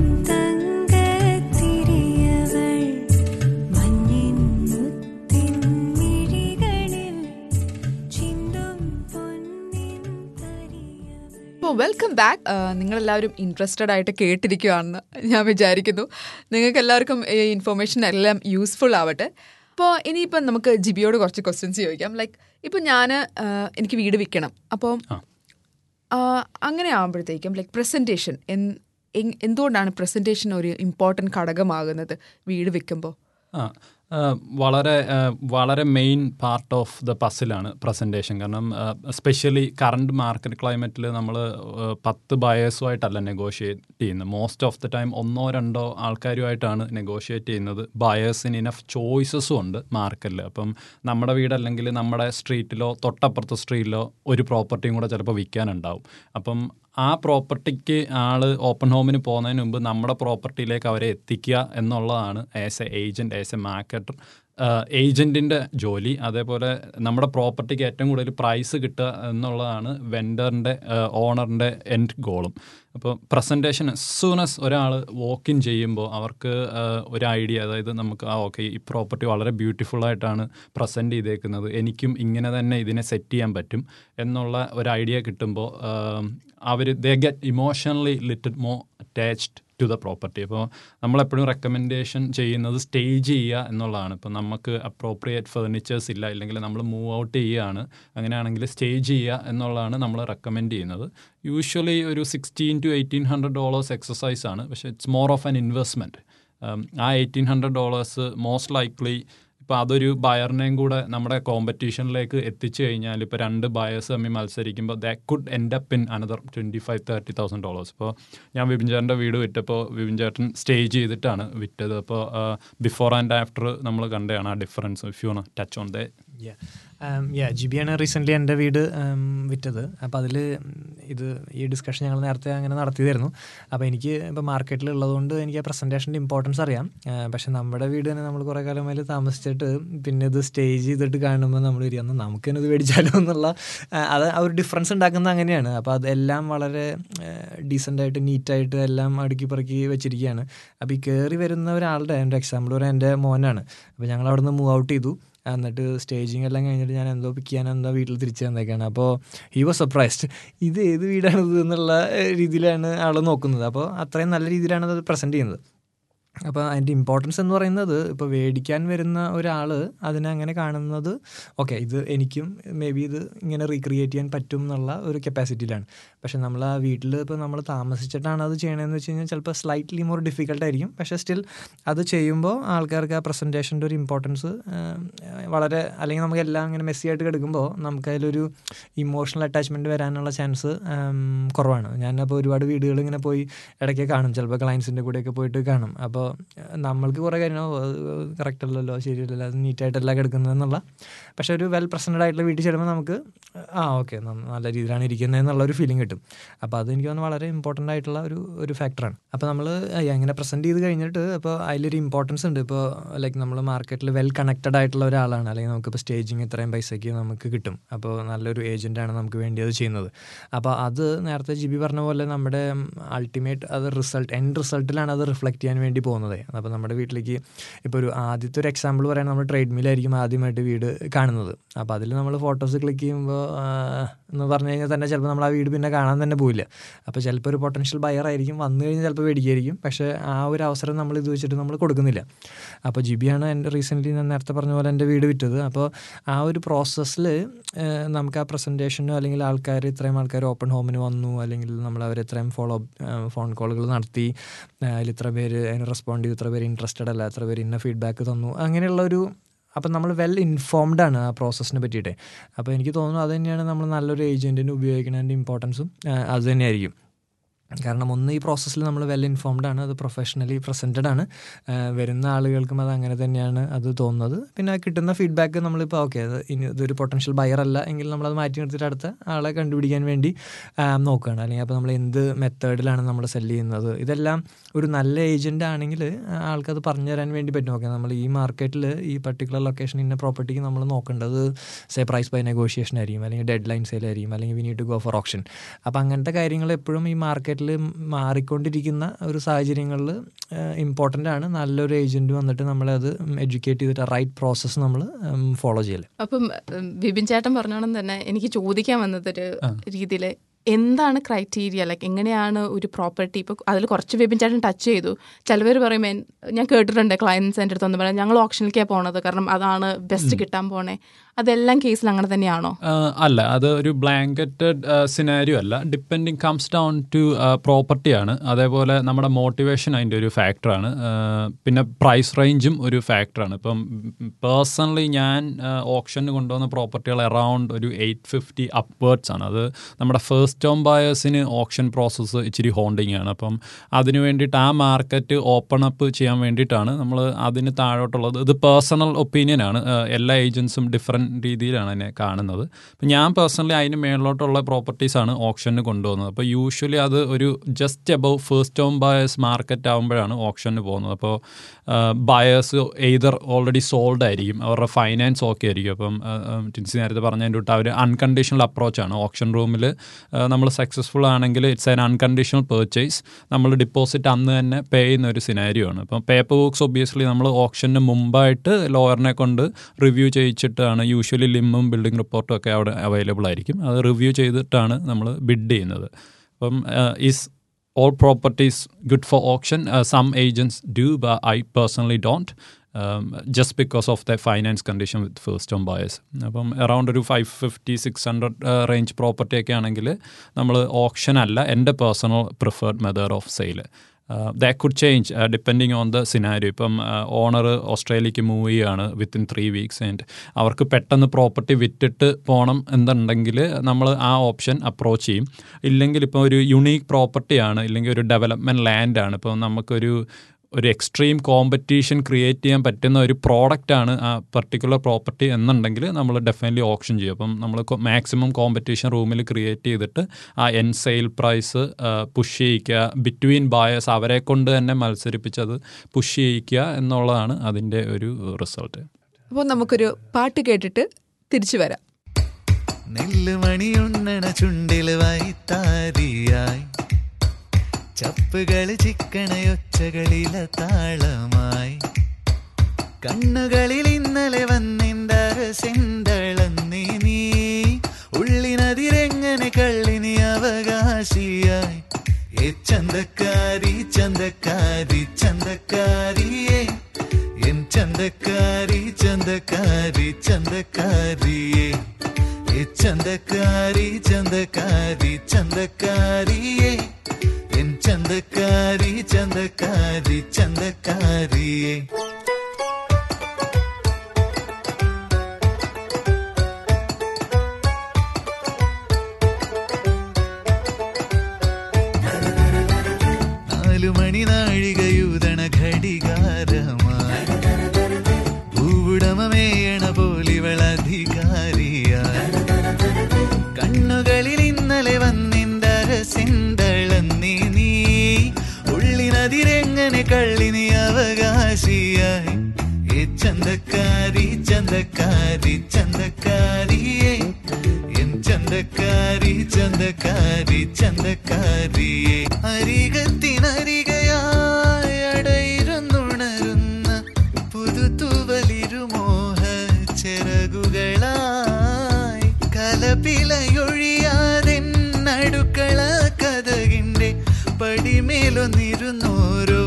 തങ്കത്തിരിയവൾ മഞ്ഞിൻ മുത്തിൻ മിഴികളിൽ ചിന്തും പൊന്നിൻ തരിയവൾ അപ്പോൾ വെൽക്കം ബാക്ക് നിങ്ങളെല്ലാവരും ഇൻട്രസ്റ്റഡ് ആയിട്ട് കേട്ടിരിക്കുകയാണെന്ന് ഞാൻ വിചാരിക്കുന്നു നിങ്ങൾക്ക് എല്ലാവർക്കും ഈ ഇൻഫർമേഷൻ എല്ലാം യൂസ്ഫുൾ ആവട്ടെ അപ്പോൾ ഇനിയിപ്പം നമുക്ക് ജിബിയോട് കുറച്ച് ക്വസ്റ്റ്യൻസ് ചോദിക്കാം ലൈക്ക് ഇപ്പം ഞാൻ എനിക്ക് വീട് വിൽക്കണം അപ്പോൾ അങ്ങനെ ആകുമ്പോഴത്തേക്കും ലൈക്ക് പ്രസൻറ്റേഷൻ എന്തുകൊണ്ടാണ് പ്രസൻറ്റേഷൻ ഒരു ഇമ്പോർട്ടൻറ്റ് ഘടകമാകുന്നത് വീട് വിൽക്കുമ്പോൾ ആ ആ, വളരെ ആ, വളരെ മെയിൻ പാർട്ട് ഓഫ് ദ പസിലാണ് പ്രസൻറ്റേഷൻ കാരണം സ്പെഷ്യലി കറണ്ട് മാർക്കറ്റ് ക്ലൈമറ്റിൽ നമ്മൾ പത്ത് ബയേഴ്സുമായിട്ടല്ല നെഗോഷിയേറ്റ് ചെയ്യുന്നത് മോസ്റ്റ് ഓഫ് ദ ടൈം ഒന്നോ രണ്ടോ ആൾക്കാരുമായിട്ടാണ് നെഗോഷിയേറ്റ് ചെയ്യുന്നത് ബയേഴ്സിന് ഇനഫ് ചോയ്സസും ഉണ്ട് മാർക്കറ്റിൽ അപ്പം നമ്മുടെ വീടല്ലെങ്കിൽ നമ്മുടെ സ്ട്രീറ്റിലോ തൊട്ടപ്പുറത്തെ സ്ട്രീറ്റിലോ ഒരു പ്രോപ്പർട്ടിയും കൂടെ ചിലപ്പോൾ വിൽക്കാനുണ്ടാവും അപ്പം ആ പ്രോപ്പർട്ടിക്ക് ആൾ ഓപ്പൺ ഹോമിന് പോകുന്നതിന് മുമ്പ് നമ്മുടെ പ്രോപ്പർട്ടിയിലേക്ക് അവരെ എത്തിക്കുക എന്നുള്ളതാണ് as a agent as a marketer ഏജൻറ്റിൻ്റെ ജോലി അതേപോലെ നമ്മുടെ പ്രോപ്പർട്ടിക്ക് ഏറ്റവും കൂടുതൽ പ്രൈസ് കിട്ടുക എന്നുള്ളതാണ് വെൻഡറിൻ്റെ ഓണറിൻ്റെ എൻഡ് ഗോളും അപ്പോൾ പ്രസൻറ്റേഷൻ സൂണസ് ഒരാൾ വോക്ക് ഇൻ ചെയ്യുമ്പോൾ അവർക്ക് ആ, ഒരു ഐഡിയ അതായത് നമുക്ക് ആ ഓക്കെ ഈ പ്രോപ്പർട്ടി വളരെ ബ്യൂട്ടിഫുൾ ആയിട്ടാണ് പ്രസൻറ്റ് ചെയ്തേക്കുന്നത് എനിക്കും ഇങ്ങനെ തന്നെ ഇതിനെ സെറ്റ് ചെയ്യാൻ പറ്റും എന്നുള്ള ഒരു ഐഡിയ കിട്ടുമ്പോൾ അവർ they get emotionally little more attached to the property അപ്പോൾ നമ്മളെപ്പോഴും റെക്കമെൻഡേഷൻ ചെയ്യുന്നത് സ്റ്റേജ് ചെയ്യുക എന്നുള്ളതാണ് ഇപ്പോൾ നമുക്ക് അപ്രോപ്രിയേറ്റ് ഫേർണിച്ചേഴ്സ് ഇല്ല ഇല്ലെങ്കിൽ നമ്മൾ മൂവ് ഔട്ട് ചെയ്യുകയാണ് അങ്ങനെയാണെങ്കിൽ സ്റ്റേജ് ചെയ്യുക എന്നുള്ളതാണ് നമ്മൾ റെക്കമെൻഡ് ചെയ്യുന്നത് യൂഷ്വലി ഒരു sixteen to eighteen hundred dollars exercise ആണ് പക്ഷേ it's more of an investment ആ eighteen hundred dollars most likely ഇപ്പോൾ അതൊരു ബയറിനെയും കൂടെ നമ്മുടെ കോമ്പറ്റീഷനിലേക്ക് എത്തിച്ചു കഴിഞ്ഞാൽ ഇപ്പോൾ രണ്ട് ബയേഴ്സ് തമ്മിൽ മത്സരിക്കുമ്പോൾ they could end up in another twenty five thirty thousand dollars ഇപ്പോൾ ഞാൻ വിപിൻ ചേട്ടൻ്റെ വീട് വിറ്റപ്പോൾ വിപിൻ ചേട്ടൻ സ്റ്റേജ് ചെയ്തിട്ടാണ് വിറ്റത് അപ്പോൾ ബിഫോർ ആൻഡ് ആഫ്റ്റർ നമ്മൾ കണ്ടതാണ് ആ difference if you touch on the yeah ജിബിയാണ് റീസെൻ്റ്ലി എൻ്റെ വീട് um, വിറ്റത് അപ്പോൾ അതിൽ ഇത് ഈ ഡിസ്കഷൻ ഞങ്ങൾ നേരത്തെ അങ്ങനെ നടത്തിയതായിരുന്നു അപ്പോൾ എനിക്ക് ഇപ്പോൾ മാർക്കറ്റിൽ ഉള്ളതുകൊണ്ട് എനിക്ക് ആ പ്രസൻറ്റേഷൻ്റെ ഇമ്പോർട്ടൻസ് അറിയാം ആ, പക്ഷേ നമ്മുടെ വീട് തന്നെ നമ്മൾ കുറേ കാലം അതിൽ താമസിച്ചിട്ട് പിന്നെ ഇത് സ്റ്റേജ് ചെയ്തിട്ട് കാണുമ്പോൾ നമ്മൾ ഇരിക്കുന്നു നമുക്ക് തന്നെ ഇത് മേടിച്ചാലോ എന്നുള്ള ആ, അത് ആ ഒരു ഡിഫറൻസ് ഉണ്ടാക്കുന്നത് അങ്ങനെയാണ് അപ്പോൾ അതെല്ലാം വളരെ ഡീസൻ്റായിട്ട് നീറ്റായിട്ട് എല്ലാം അടുക്കി പറക്കി വെച്ചിരിക്കുകയാണ് അപ്പോൾ ഈ കയറി വരുന്ന ഒരാളുടെ എൻ്റെ എക്സാമ്പിൾ പറയാൻ എൻ്റെ മോനാണ് അപ്പോൾ ഞങ്ങൾ അവിടെ നിന്ന് മൂവ് ഔട്ട് ചെയ്തു എന്നിട്ട് സ്റ്റേജിങ് എല്ലാം കഴിഞ്ഞിട്ട് ഞാൻ എന്തോ പിക്ക് ചെയ്യാൻ എന്തോ വീട്ടിൽ തിരിച്ചു വന്നേക്കാണ് അപ്പോൾ ഹി വാസ് സർപ്രൈസ്ഡ് ഇത് ഏത് വീടാണിത് എന്നുള്ള ഏഹ്, രീതിയിലാണ് ആൾ നോക്കുന്നത് അപ്പോൾ അത്രയും നല്ല രീതിയിലാണ് അത് പ്രസൻറ്റ് ചെയ്യുന്നത് അപ്പോൾ അതിൻ്റെ ഇമ്പോർട്ടൻസ് എന്ന് പറയുന്നത് ഇപ്പോൾ മേടിക്കാൻ വരുന്ന ഒരാൾ അതിനെ അങ്ങനെ കാണുന്നത് ഓക്കെ ഇത് എനിക്കും മേ ബി ഇത് ഇങ്ങനെ റീക്രിയേറ്റ് ചെയ്യാൻ പറ്റും എന്നുള്ള ഒരു കപ്പാസിറ്റിയിലാണ് പക്ഷെ നമ്മൾ ആ വീട്ടിൽ ഇപ്പോൾ നമ്മൾ താമസിച്ചിട്ടാണ് അത് ചെയ്യണമെന്ന് വെച്ച് കഴിഞ്ഞാൽ ചിലപ്പോൾ സ്ലൈറ്റ്ലി മോർ ഡിഫിക്കൽട്ടായിരിക്കും പക്ഷേ സ്റ്റിൽ അത് ചെയ്യുമ്പോൾ ആൾക്കാർക്ക് ആ പ്രസൻറ്റേഷൻ്റെ ഒരു ഇമ്പോർട്ടൻസ് വളരെ അല്ലെങ്കിൽ നമുക്ക് എല്ലാം ഇങ്ങനെ മെസ്സി ആയിട്ട് കിടക്കുമ്പോൾ നമുക്ക് അതിലൊരു ഇമോഷണൽ അറ്റാച്ച്മെൻറ്റ് വരാനുള്ള ചാൻസ് കുറവാണ് ഞാനപ്പോൾ ഒരുപാട് വീടുകൾ ഇങ്ങനെ പോയി ഇടയ്ക്ക് കാണും ചിലപ്പോൾ ക്ലയൻസിൻ്റെ കൂടെയൊക്കെ പോയിട്ട് കാണും അപ്പോൾ നമ്മൾക്ക് കുറേ കാര്യങ്ങൾ കറക്റ്റ് അല്ലല്ലോ ശരിയല്ലല്ലോ അത് നീറ്റായിട്ടല്ല കിടക്കുന്നതെന്നുള്ള പക്ഷേ ഒരു വെൽ പ്രസൻറ്റഡ് ആയിട്ടുള്ള വീട്ടിൽ ചെല്ലുമ്പോൾ നമുക്ക് ആ ഓക്കെ നല്ല രീതിയിലാണ് ഇരിക്കുന്നത് എന്നുള്ള ഒരു ഫീലിംഗ് കിട്ടും അപ്പോൾ അത് എനിക്ക് തോന്നുന്നു വളരെ ഇമ്പോർട്ടൻ്റ് ആയിട്ടുള്ള ഒരു ഒരു ഫാക്ടറാണ് അപ്പോൾ നമ്മൾ എങ്ങനെ പ്രസൻറ്റ് ചെയ്ത് കഴിഞ്ഞിട്ട് അപ്പോൾ അതിലൊരു ഇമ്പോർട്ടൻസ് ഉണ്ട് ഇപ്പോൾ ലൈക്ക് നമ്മൾ മാർക്കറ്റിൽ വെൽ കണക്റ്റഡ് ആയിട്ടുള്ള ഒരാളാണ് അല്ലെങ്കിൽ നമുക്കിപ്പോൾ സ്റ്റേജിങ് ഇത്രയും പൈസയ്ക്ക് നമുക്ക് കിട്ടും അപ്പോൾ നല്ലൊരു ഏജൻറ്റാണ് നമുക്ക് വേണ്ടി അത് ചെയ്യുന്നത് അപ്പോൾ അത് നേരത്തെ ജിബി പറഞ്ഞ പോലെ നമ്മുടെ അൾട്ടിമേറ്റ് അത് റിസൾട്ട് എൻഡ് റിസൾട്ടിലാണ് അത് റിഫ്ലക്റ്റ് ചെയ്യാൻ വേണ്ടി പോകുന്നത് അപ്പോൾ നമ്മുടെ വീട്ടിലേക്ക് ഇപ്പോൾ ഒരു ആദ്യത്തെ ഒരു എക്സാമ്പിൾ പറയാൻ നമ്മൾ ട്രേഡ് മില്ലായിരിക്കും ആദ്യമായിട്ട് വീട് കാണുന്നത് അപ്പോൾ അതിൽ നമ്മൾ ഫോട്ടോസ് ക്ലിക്ക് ചെയ്യുമ്പോൾ എന്ന് പറഞ്ഞു കഴിഞ്ഞാൽ തന്നെ ചിലപ്പോൾ നമ്മൾ ആ വീട് പിന്നെ കാണാൻ തന്നെ പോവില്ല അപ്പോൾ ചിലപ്പോൾ ഒരു പൊട്ടൻഷ്യൽ ബയർ ആയിരിക്കും വന്നു കഴിഞ്ഞാൽ ചിലപ്പോൾ മേടിക്കായിരിക്കും പക്ഷേ ആ ഒരു അവസരം നമ്മൾ ഇത് വെച്ചിട്ട് നമ്മൾ കൊടുക്കുന്നില്ല അപ്പോൾ ജിബിയാണ് എൻ്റെ റീസെൻ്റ്ലി ഞാൻ നേരത്തെ പറഞ്ഞ പോലെ എൻ്റെ വീട് വിറ്റത് അപ്പോൾ ആ ഒരു പ്രോസസ്സിൽ നമുക്ക് ആ പ്രസൻറ്റേഷനോ അല്ലെങ്കിൽ ആൾക്കാർ ഇത്രയും ആൾക്കാർ ഓപ്പൺ ഹോമിന് വന്നു അല്ലെങ്കിൽ നമ്മൾ അവർ ഇത്രയും ഫോളോ ഫോൺ കോളുകൾ നടത്തി അതിൽ ഇത്ര പേര് അതിന് റെസ്പോണ്ട് ചെയ്തു ഇത്ര പേര് ഇൻട്രസ്റ്റഡ് അല്ല ഇത്ര പേര് ഇന്ന ഫീഡ്ബാക്ക് തന്നു അങ്ങനെയുള്ള ഒരു അപ്പം നമ്മൾ വെൽ ഇൻഫോംഡ് ആണ് ആ പ്രോസസ്സിനെ പറ്റിയിട്ട് അപ്പോൾ എനിക്ക് തോന്നുന്നു അത് തന്നെയാണ് നമ്മൾ നല്ലൊരു ഏജൻറ്റിന് ഉപയോഗിക്കുന്നതിൻ്റെ ഇമ്പോർട്ടൻസും അത് തന്നെയായിരിക്കും കാരണം ഒന്ന് ഈ പ്രോസസ്സിൽ നമ്മൾ വെൽ ഇൻഫോംഡ് ആണ് അത് പ്രൊഫഷണലി പ്രസൻറ്റഡ് ആണ് ആ, വരുന്ന ആളുകൾക്കും അത് അങ്ങനെ തന്നെയാണ് അത് തോന്നുന്നത് പിന്നെ കിട്ടുന്ന ഫീഡ്ബാക്ക് നമ്മളിപ്പോൾ ഓക്കെ അത് ഇനി ഇതൊരു പൊട്ടൻഷ്യൽ ബയർ അല്ല എങ്കിൽ നമ്മളത് മാറ്റി നിർത്തിയിട്ട് അടുത്ത ആളെ കണ്ടുപിടിക്കാൻ വേണ്ടി ആ, നോക്കുകയാണ് അല്ലെങ്കിൽ അപ്പോൾ നമ്മൾ എന്ത് മെത്തേഡിലാണ് നമ്മൾ സെല് ചെയ്യുന്നത് ഇതെല്ലാം ഒരു നല്ല ഏജൻ്റ് ആണെങ്കിൽ ആൾക്കത് പറഞ്ഞു തരാൻ വേണ്ടി പറ്റും ഓക്കെ നമ്മൾ ഈ മാർക്കറ്റിൽ ഈ പർട്ടിക്കുലർ ലൊക്കേഷൻ ഇന്ന പ്രോപ്പർട്ടിക്ക് നമ്മൾ നോക്കേണ്ടത് സേ പ്രൈസ് ബൈ നെഗോഷിയേഷൻ ആയിരിക്കും അല്ലെങ്കിൽ ഡെഡ് ലൈൻ സെയിൽ ആയിരിക്കും അല്ലെങ്കിൽ we need to go for option അപ്പോൾ അങ്ങനത്തെ കാര്യങ്ങൾ എപ്പോഴും ഈ മാർക്കറ്റിൽ മാറിക്കൊണ്ടിരിക്കുന്ന ഒരു സാഹചര്യങ്ങളിൽ ഇമ്പോർട്ടൻ്റ് ആണ് നല്ലൊരു ഏജൻറ്റ് വന്നിട്ട് നമ്മളത് എഡ്യൂക്കേറ്റ് ചെയ്തിട്ട് റൈറ്റ് പ്രോസസ്സ് നമ്മൾ ഫോളോ ചെയ്യല് അപ്പം ഉം, ബിബിൻ ചേട്ടൻ പറഞ്ഞോണം തന്നെ എനിക്ക് ചോദിക്കാൻ വന്നതൊരു രീതിയിൽ എന്താണ് ക്രൈറ്റീരിയ ലൈക്ക് എങ്ങനെയാണ് ഒരു പ്രോപ്പർട്ടി ഇപ്പോൾ അതിൽ കുറച്ച് ബിബിൻ ചേട്ടൻ ടച്ച് ചെയ്തു ചിലവർ പറയും "എൻ- ഞാൻ കേട്ടിട്ടുണ്ട് ക്ലയൻസ് എൻ്റെ അടുത്ത് ഒന്ന് പറയാം ഞങ്ങൾ ഓപ്ഷനിലേക്കാണ് പോണത് കാരണം അതാണ് ബെസ്റ്റ് കിട്ടാൻ പോണേ അതെല്ലാം കേസിൽ അങ്ങനെ തന്നെയാണോ ആ, അല്ല അത് ഒരു ബ്ലാങ്കറ്റഡ് സിനാരിയോ അല്ല ഡിപ്പെൻഡിങ് കംസ് ഡൗൺ ടു പ്രോപ്പർട്ടിയാണ് അതേപോലെ നമ്മുടെ മോട്ടിവേഷൻ അതിൻ്റെ ഒരു ഫാക്ടറാണ് പിന്നെ പ്രൈസ് റേഞ്ചും ഒരു ഫാക്ടറാണ് ഇപ്പം പേഴ്സണലി ഞാൻ ഓപ്ഷന് കൊണ്ടുവന്ന പ്രോപ്പർട്ടികൾ അറൗണ്ട് ഒരു എയ്റ്റ് ഫിഫ്റ്റി അപ്വേർഡ്സ് ആണ് അത് നമ്മുടെ ഫസ്റ്റ് ടോം ബയേഴ്സിന് ഓപ്ഷൻ പ്രോസസ്സ് ഇച്ചിരി ഹോണ്ടിങ് ആണ് അപ്പം അതിന് വേണ്ടിയിട്ട് ആ മാർക്കറ്റ് ഓപ്പൺ അപ്പ് ചെയ്യാൻ വേണ്ടിയിട്ടാണ് നമ്മൾ അതിന് താഴോട്ടുള്ളത് ഇത് പേഴ്സണൽ ഒപ്പീനിയൻ ആണ് ആ, എല്ലാ ഏജൻസും ഡിഫറെൻറ്റ് രീതിയിലാണ് അതിനെ കാണുന്നത് അപ്പം ഞാൻ പേഴ്സണലി അതിന് മേളിലോട്ടുള്ള പ്രോപ്പർട്ടീസാണ് ഓപ്ഷന് കൊണ്ടുപോകുന്നത് അപ്പോൾ യൂഷ്വലി അത് ഒരു just above first home buyers market ആകുമ്പോഴാണ് ഓപ്ഷന് പോകുന്നത് അപ്പോൾ ബയേഴ്സ് എയ്തർ ഓൾറെഡി സോൾഡ് ആയിരിക്കും അവരുടെ ഫൈനാൻസ് ഓക്കെ ആയിരിക്കും അപ്പം ആ, ആ, ടിൻസി നേരത്തെ പറഞ്ഞതിൻ്റെ തൊട്ട് അവർ അൺകണ്ടീഷണൽ അപ്രോച്ചാണ് ഓപ്ഷൻ റൂമിൽ നമ്മൾ സക്സസ്ഫുൾ ആണെങ്കിൽ ഇറ്റ്സ് ആൻ അൺകണ്ടീഷണൽ പേർച്ചേസ് നമ്മൾ ഡിപ്പോസിറ്റ് അന്ന് തന്നെ പേ ചെയ്യുന്ന ഒരു സിനാരിയോ ആണ് അപ്പം പേപ്പർ വർക്ക്സ് ഒബ്വിയസ്ലി നമ്മൾ ഓപ്ഷന് മുമ്പായിട്ട് ലോയറിനെ കൊണ്ട് റിവ്യൂ ചെയ്യിച്ചിട്ടാണ് യൂഷ്വലി ലിമ്മും ബിൽഡിംഗ് റിപ്പോർട്ടും ഒക്കെ അവിടെ അവൈലബിൾ ആയിരിക്കും അത് റിവ്യൂ ചെയ്തിട്ടാണ് നമ്മൾ ബിഡ് ചെയ്യുന്നത് അപ്പം is all properties good for auction. Uh, some agents do, but I personally don't. Um, just because of the finance condition with first home buyers അപ്പം അറൗണ്ട് ഒരു five fifty six hundred range property ഒക്കെ ആണെങ്കിൽ നമ്മൾ option അല്ല എൻ്റെ personal preferred method of sale that could change depending on the scenario ഇപ്പം owner ഓസ്ട്രേലിയക്ക് move ചെയ്യുകയാണ് വിത്തിൻ ത്രീ വീക്സ് ആൻഡ് അവർക്ക് പെട്ടെന്ന് പ്രോപ്പർട്ടി വിറ്റിട്ട് പോകണം എന്നുണ്ടെങ്കിൽ നമ്മൾ ആ ഓപ്ഷൻ അപ്രോച്ച് ചെയ്യും ഇല്ലെങ്കിൽ ഇപ്പോൾ ഒരു യുണീക്ക് പ്രോപ്പർട്ടിയാണ് ഇല്ലെങ്കിൽ ഒരു ഡെവലപ്മെൻറ്റ് ലാൻഡാണ് ഇപ്പോൾ നമുക്കൊരു ഒരു എക്സ്ട്രീം കോമ്പറ്റീഷൻ ക്രിയേറ്റ് ചെയ്യാൻ പറ്റുന്ന ഒരു പ്രോഡക്റ്റാണ് ആ പർട്ടിക്കുലർ പ്രോപ്പർട്ടി എന്നുണ്ടെങ്കിൽ നമ്മൾ ഡെഫിനറ്റ്ലി ഓപ്ഷൻ ചെയ്യും അപ്പം നമ്മൾ മാക്സിമം കോമ്പറ്റീഷൻ റൂമിൽ ക്രിയേറ്റ് ചെയ്തിട്ട് ആ എൻ സെയിൽ പ്രൈസ് പുഷ് ചെയ്യിക്കുക ബിറ്റ്വീൻ ബായേഴ്സ് അവരെ കൊണ്ട് തന്നെ മത്സരിപ്പിച്ചത് പുഷ് ചെയ്യിക്കുക എന്നുള്ളതാണ് അതിൻ്റെ ഒരു റിസൾട്ട് അപ്പോൾ നമുക്കൊരു പാട്ട് കേട്ടിട്ട് തിരിച്ചു വരാം നെല്ലുമണിയുണ്ണണ ചുണ്ടില് വൈത്താരിയായി ചപ്പുകള് ചിക്കണയൊച്ചകളില താളമായി കണ്ണുകളിൽ ഇന്നലെ വന്നിൻ്റെ അരസിന്തളന്നേ നീ ഉള്ളിനതിരെങ്ങനെ കള്ളിനി അവകാശിയായി ഏ ചന്തക്കാരി ചന്തക്കാരി ചന്തക്കാരിയേ എൻ ചന്തക്കാരി ചന്തക്കാരി ചന്തക്കാരിയേ ഏ ചന്തക്കാരി ചന്തക്കാരി ചന്തക്കാരിയേ എൻ ചന്തക്കാരി ചന്തക്കാരി ചന്തക്കാരിയേ നാലു മണി നാഴികയൂതണ ഘടികാരമായി ഭൂവുടമേയണ പോലിവളധികാരിയായി കണ്ണുകളിൽ ഇന്നലെ വന്നിന്തരസിന്തളന്നീ നീ ഉള്ളിനതിരെങ്ങനെ കള്ളിനി അവകാശിയായി ഏ ചന്തക്കാരി ചന്തക്കാരി ചന്തക്കാരിയേ എൻ ചന്തക്കാരി ചന്തക്കാരി ചന്തക്കാരിയേ അരികത്തിനരികയായി അടയിരുന്നുണരുന്ന പുതുത്തുവലിരുമോഹ ചിറകുകളായി കലപിലയൊഴിയാതെ നടുക്കള കഥകിന്റെ പടിമേലൊന്നിരുന്നോരോ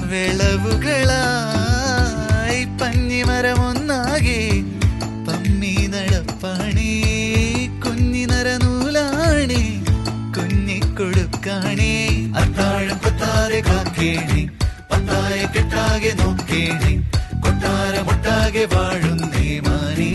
വിളവുകളായി പഞ്ഞിമരമൊന്നാകെ പമ്മി നടപ്പാണേ കുഞ്ഞിനരനൂലാണേ കുഞ്ഞിക്കൊടുക്കാണേ അത്താഴം പത്താതെ കാക്കേണി പത്തായ കെട്ടാകെ നോക്കേണി കൊട്ടാരമൊട്ടാകെ വാഴുന്നേ മാനേ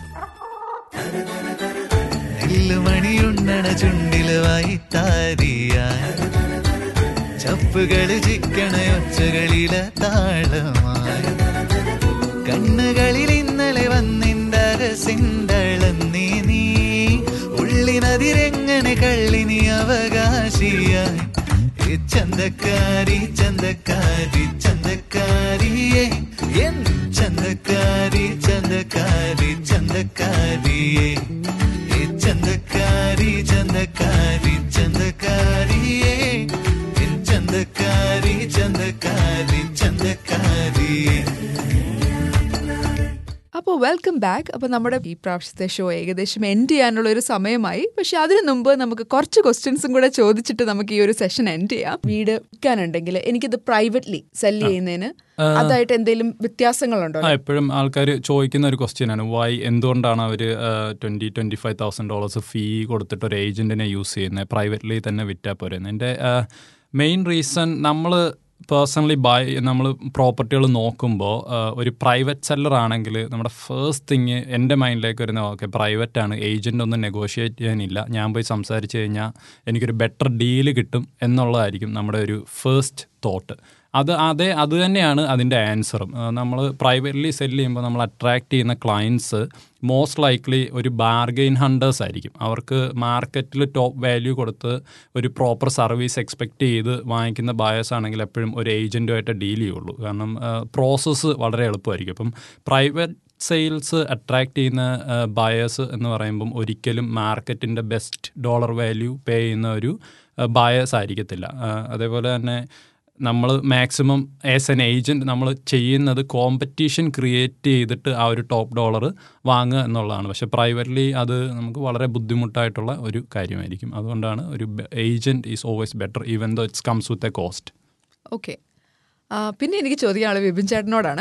നെല്ലുമണിയുണ്ണണ ചുണ്ടില് വായിത്താരിയായി ചപ്പുകള് ചിക്കണ ഒച്ചകളില താളമായി കണ്ണുകളിൽ ഇന്നലെ വന്നിന്തരസിന്തളന്നീ നീ ഉള്ളിനതിരെങ്ങനെ കള്ളിനി അവകാശിയായി ഏ ചന്തക്കാരി ചന്തക്കാരി ചന്തക്കാരിയേ എൻ ചന്തക്കാരി ചന്തക്കാരി ചന്തക്കാരിയേ ഏ ചന്തക്കാരി ചന്തക്കാരി ചന്തക്കാരിയേ എൻ ചന്തക്കാരി ചന്തക്കാരി ചന്തക്കാരിയേ അപ്പോൾ വെൽക്കം ബാക്ക് അപ്പോൾ നമ്മുടെ ഈ പ്രാവശ്യത്തെ ഷോ ഏകദേശം എൻഡ് ചെയ്യാനുള്ള ഒരു സമയമായി പക്ഷെ അതിനു മുമ്പ് നമുക്ക് കുറച്ച് ക്വസ്റ്റ്യൻസും കൂടെ ചോദിച്ചിട്ട് നമുക്ക് ഈ ഒരു സെഷൻ എൻഡ് ചെയ്യാം വീട് വിൽക്കാനുണ്ടെങ്കിൽ എനിക്കിത് പ്രൈവറ്റ്ലി സെല് ചെയ്യുന്നതിന് അതായിട്ട് എന്തെങ്കിലും വ്യത്യാസങ്ങളുണ്ടോ ആ എപ്പോഴും ആൾക്കാർ ചോദിക്കുന്ന ഒരു ക്വസ്റ്റ്യൻ ആണ് വൈ എന്തുകൊണ്ടാണ് അവർ twenty twenty five thousand dollars fee കൊടുത്തിട്ട് ഒരു ഏജന്റിനെ യൂസ് ചെയ്യുന്നത് പ്രൈവറ്റ്ലി തന്നെ വിറ്റാൽ പോരുന്നത് എൻ്റെ മെയിൻ റീസൺ നമ്മൾ പേഴ്സണലി ബൈ നമ്മൾ പ്രോപ്പർട്ടികൾ നോക്കുമ്പോൾ ഒരു പ്രൈവറ്റ് സെല്ലർ ആണെങ്കിൽ നമ്മുടെ ഫസ്റ്റ് തിങ് എൻ്റെ മൈൻഡിലേക്ക് വരുന്ന ഓക്കെ പ്രൈവറ്റ് ആണ് ഏജൻ്റ് ഒന്നും നെഗോഷിയേറ്റ് ചെയ്യാനില്ല ഞാൻ പോയി സംസാരിച്ച് കഴിഞ്ഞാൽ എനിക്കൊരു ബെറ്റർ ഡീല് കിട്ടും എന്നുള്ളതായിരിക്കും നമ്മുടെ ഒരു ഫസ്റ്റ് തോട്ട് അത് അതേ അത് തന്നെയാണ് അതിൻ്റെ ആൻസറും നമ്മൾ പ്രൈവറ്റ്ലി സെല്ല് ചെയ്യുമ്പോൾ നമ്മൾ അട്രാക്ട് ചെയ്യുന്ന ക്ലയൻസ് മോസ്റ്റ് ലൈക്ലി ഒരു ബാർഗെയിൻ ഹണ്ടേഴ്സ് ആയിരിക്കും അവർക്ക് മാർക്കറ്റിൽ ടോപ്പ് വാല്യൂ കൊടുത്ത് ഒരു പ്രോപ്പർ സർവീസ് എക്സ്പെക്ട് ചെയ്ത് വാങ്ങിക്കുന്ന ബയേഴ്സ് ആണെങ്കിൽ എപ്പോഴും ഒരു ഏജൻറ്റുമായിട്ട് ഡീൽ ചെയ്യുള്ളൂ കാരണം പ്രോസസ്സ് വളരെ എളുപ്പമായിരിക്കും അപ്പം പ്രൈവറ്റ് സെയിൽസ് അട്രാക്ട് ചെയ്യുന്ന ബയേഴ്സ് എന്ന് പറയുമ്പം ഒരിക്കലും മാർക്കറ്റിൻ്റെ ബെസ്റ്റ് ഡോളർ വാല്യൂ പേ ചെയ്യുന്ന ഒരു ബയേഴ്സ് ആയിരിക്കത്തില്ല ആ, അതേപോലെ തന്നെ നമ്മൾ മാക്സിമം ആസ് എൻ ഏജൻറ്റ് നമ്മൾ ചെയ്യുന്നത് കോമ്പറ്റീഷൻ ക്രിയേറ്റ് ചെയ്തിട്ട് ആ ഒരു ടോപ്പ് ഡോളർ വാങ്ങുക എന്നുള്ളതാണ് പക്ഷേ പ്രൈവറ്റ്ലി അത് നമുക്ക് വളരെ ബുദ്ധിമുട്ടായിട്ടുള്ള ഒരു കാര്യമായിരിക്കും അതുകൊണ്ടാണ് ഒരു agent is always better even though it's comes with a cost okay പിന്നെ എനിക്ക് ചോദിക്കാനുള്ളത് വിപിൻ ചേട്ടനോടാണ്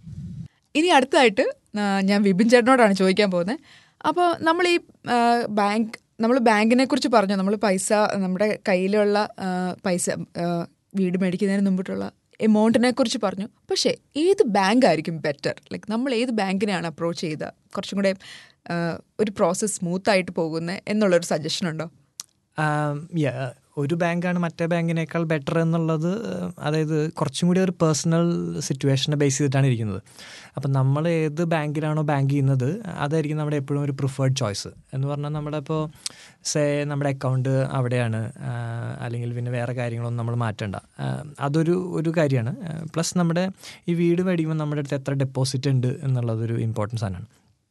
ഇനി അടുത്തതായിട്ട് ആ, ഞാൻ വിപിൻ ചേട്ടനോടാണ് ചോദിക്കാൻ പോകുന്നത് അപ്പോൾ നമ്മൾ ഈ ആ, ബാങ്ക് നമ്മൾ ബാങ്കിനെ കുറിച്ച് പറഞ്ഞു നമ്മൾ പൈസ നമ്മുടെ കയ്യിലുള്ള ആ, പൈസ ആ, വീട് മേടിക്കുന്നതിന് മുമ്പിട്ടുള്ള എമൗണ്ടിനെ കുറിച്ച് പറഞ്ഞു പക്ഷേ ഏത് ബാങ്ക് ആയിരിക്കും ബെറ്റർ ലൈക്ക് നമ്മൾ ഏത് ബാങ്കിനെയാണ് അപ്രോച്ച് ചെയ്ത കുറച്ചും കൂടെ ആ, ഒരു പ്രോസസ്സ് സ്മൂത്ത് ആയിട്ട് പോകുന്നത് എന്നുള്ളൊരു സജഷൻ ഉണ്ടോ ആം, yeah, ഒരു ബാങ്കാണ് മറ്റേ ബാങ്കിനേക്കാൾ ബെറ്റർ എന്നുള്ളത് ഏഹ്, അതായത് കുറച്ചും കൂടി ഒരു പേഴ്സണൽ സിറ്റുവേഷനെ ബേസ് ചെയ്തിട്ടാണ് ഇരിക്കുന്നത് അപ്പം നമ്മൾ ഏത് ബാങ്കിലാണോ ബാങ്ക് ചെയ്യുന്നത് അതായിരിക്കും നമ്മുടെ എപ്പോഴും ഒരു പ്രിഫേർഡ് ചോയ്സ് എന്ന് പറഞ്ഞാൽ നമ്മുടെ ഇപ്പോൾ സേ നമ്മുടെ അക്കൗണ്ട് അവിടെയാണ് ആ, അല്ലെങ്കിൽ പിന്നെ വേറെ കാര്യങ്ങളൊന്നും നമ്മൾ മാറ്റണ്ട ആ, അതൊരു ഒരു കാര്യമാണ് പ്ലസ് നമ്മുടെ ഈ വീട് മേടിക്കുമ്പോൾ നമ്മുടെ അടുത്ത് എത്ര ഡെപ്പോസിറ്റ് ഉണ്ട് എന്നുള്ളതൊരു ഇമ്പോർട്ടൻസ് ആണ്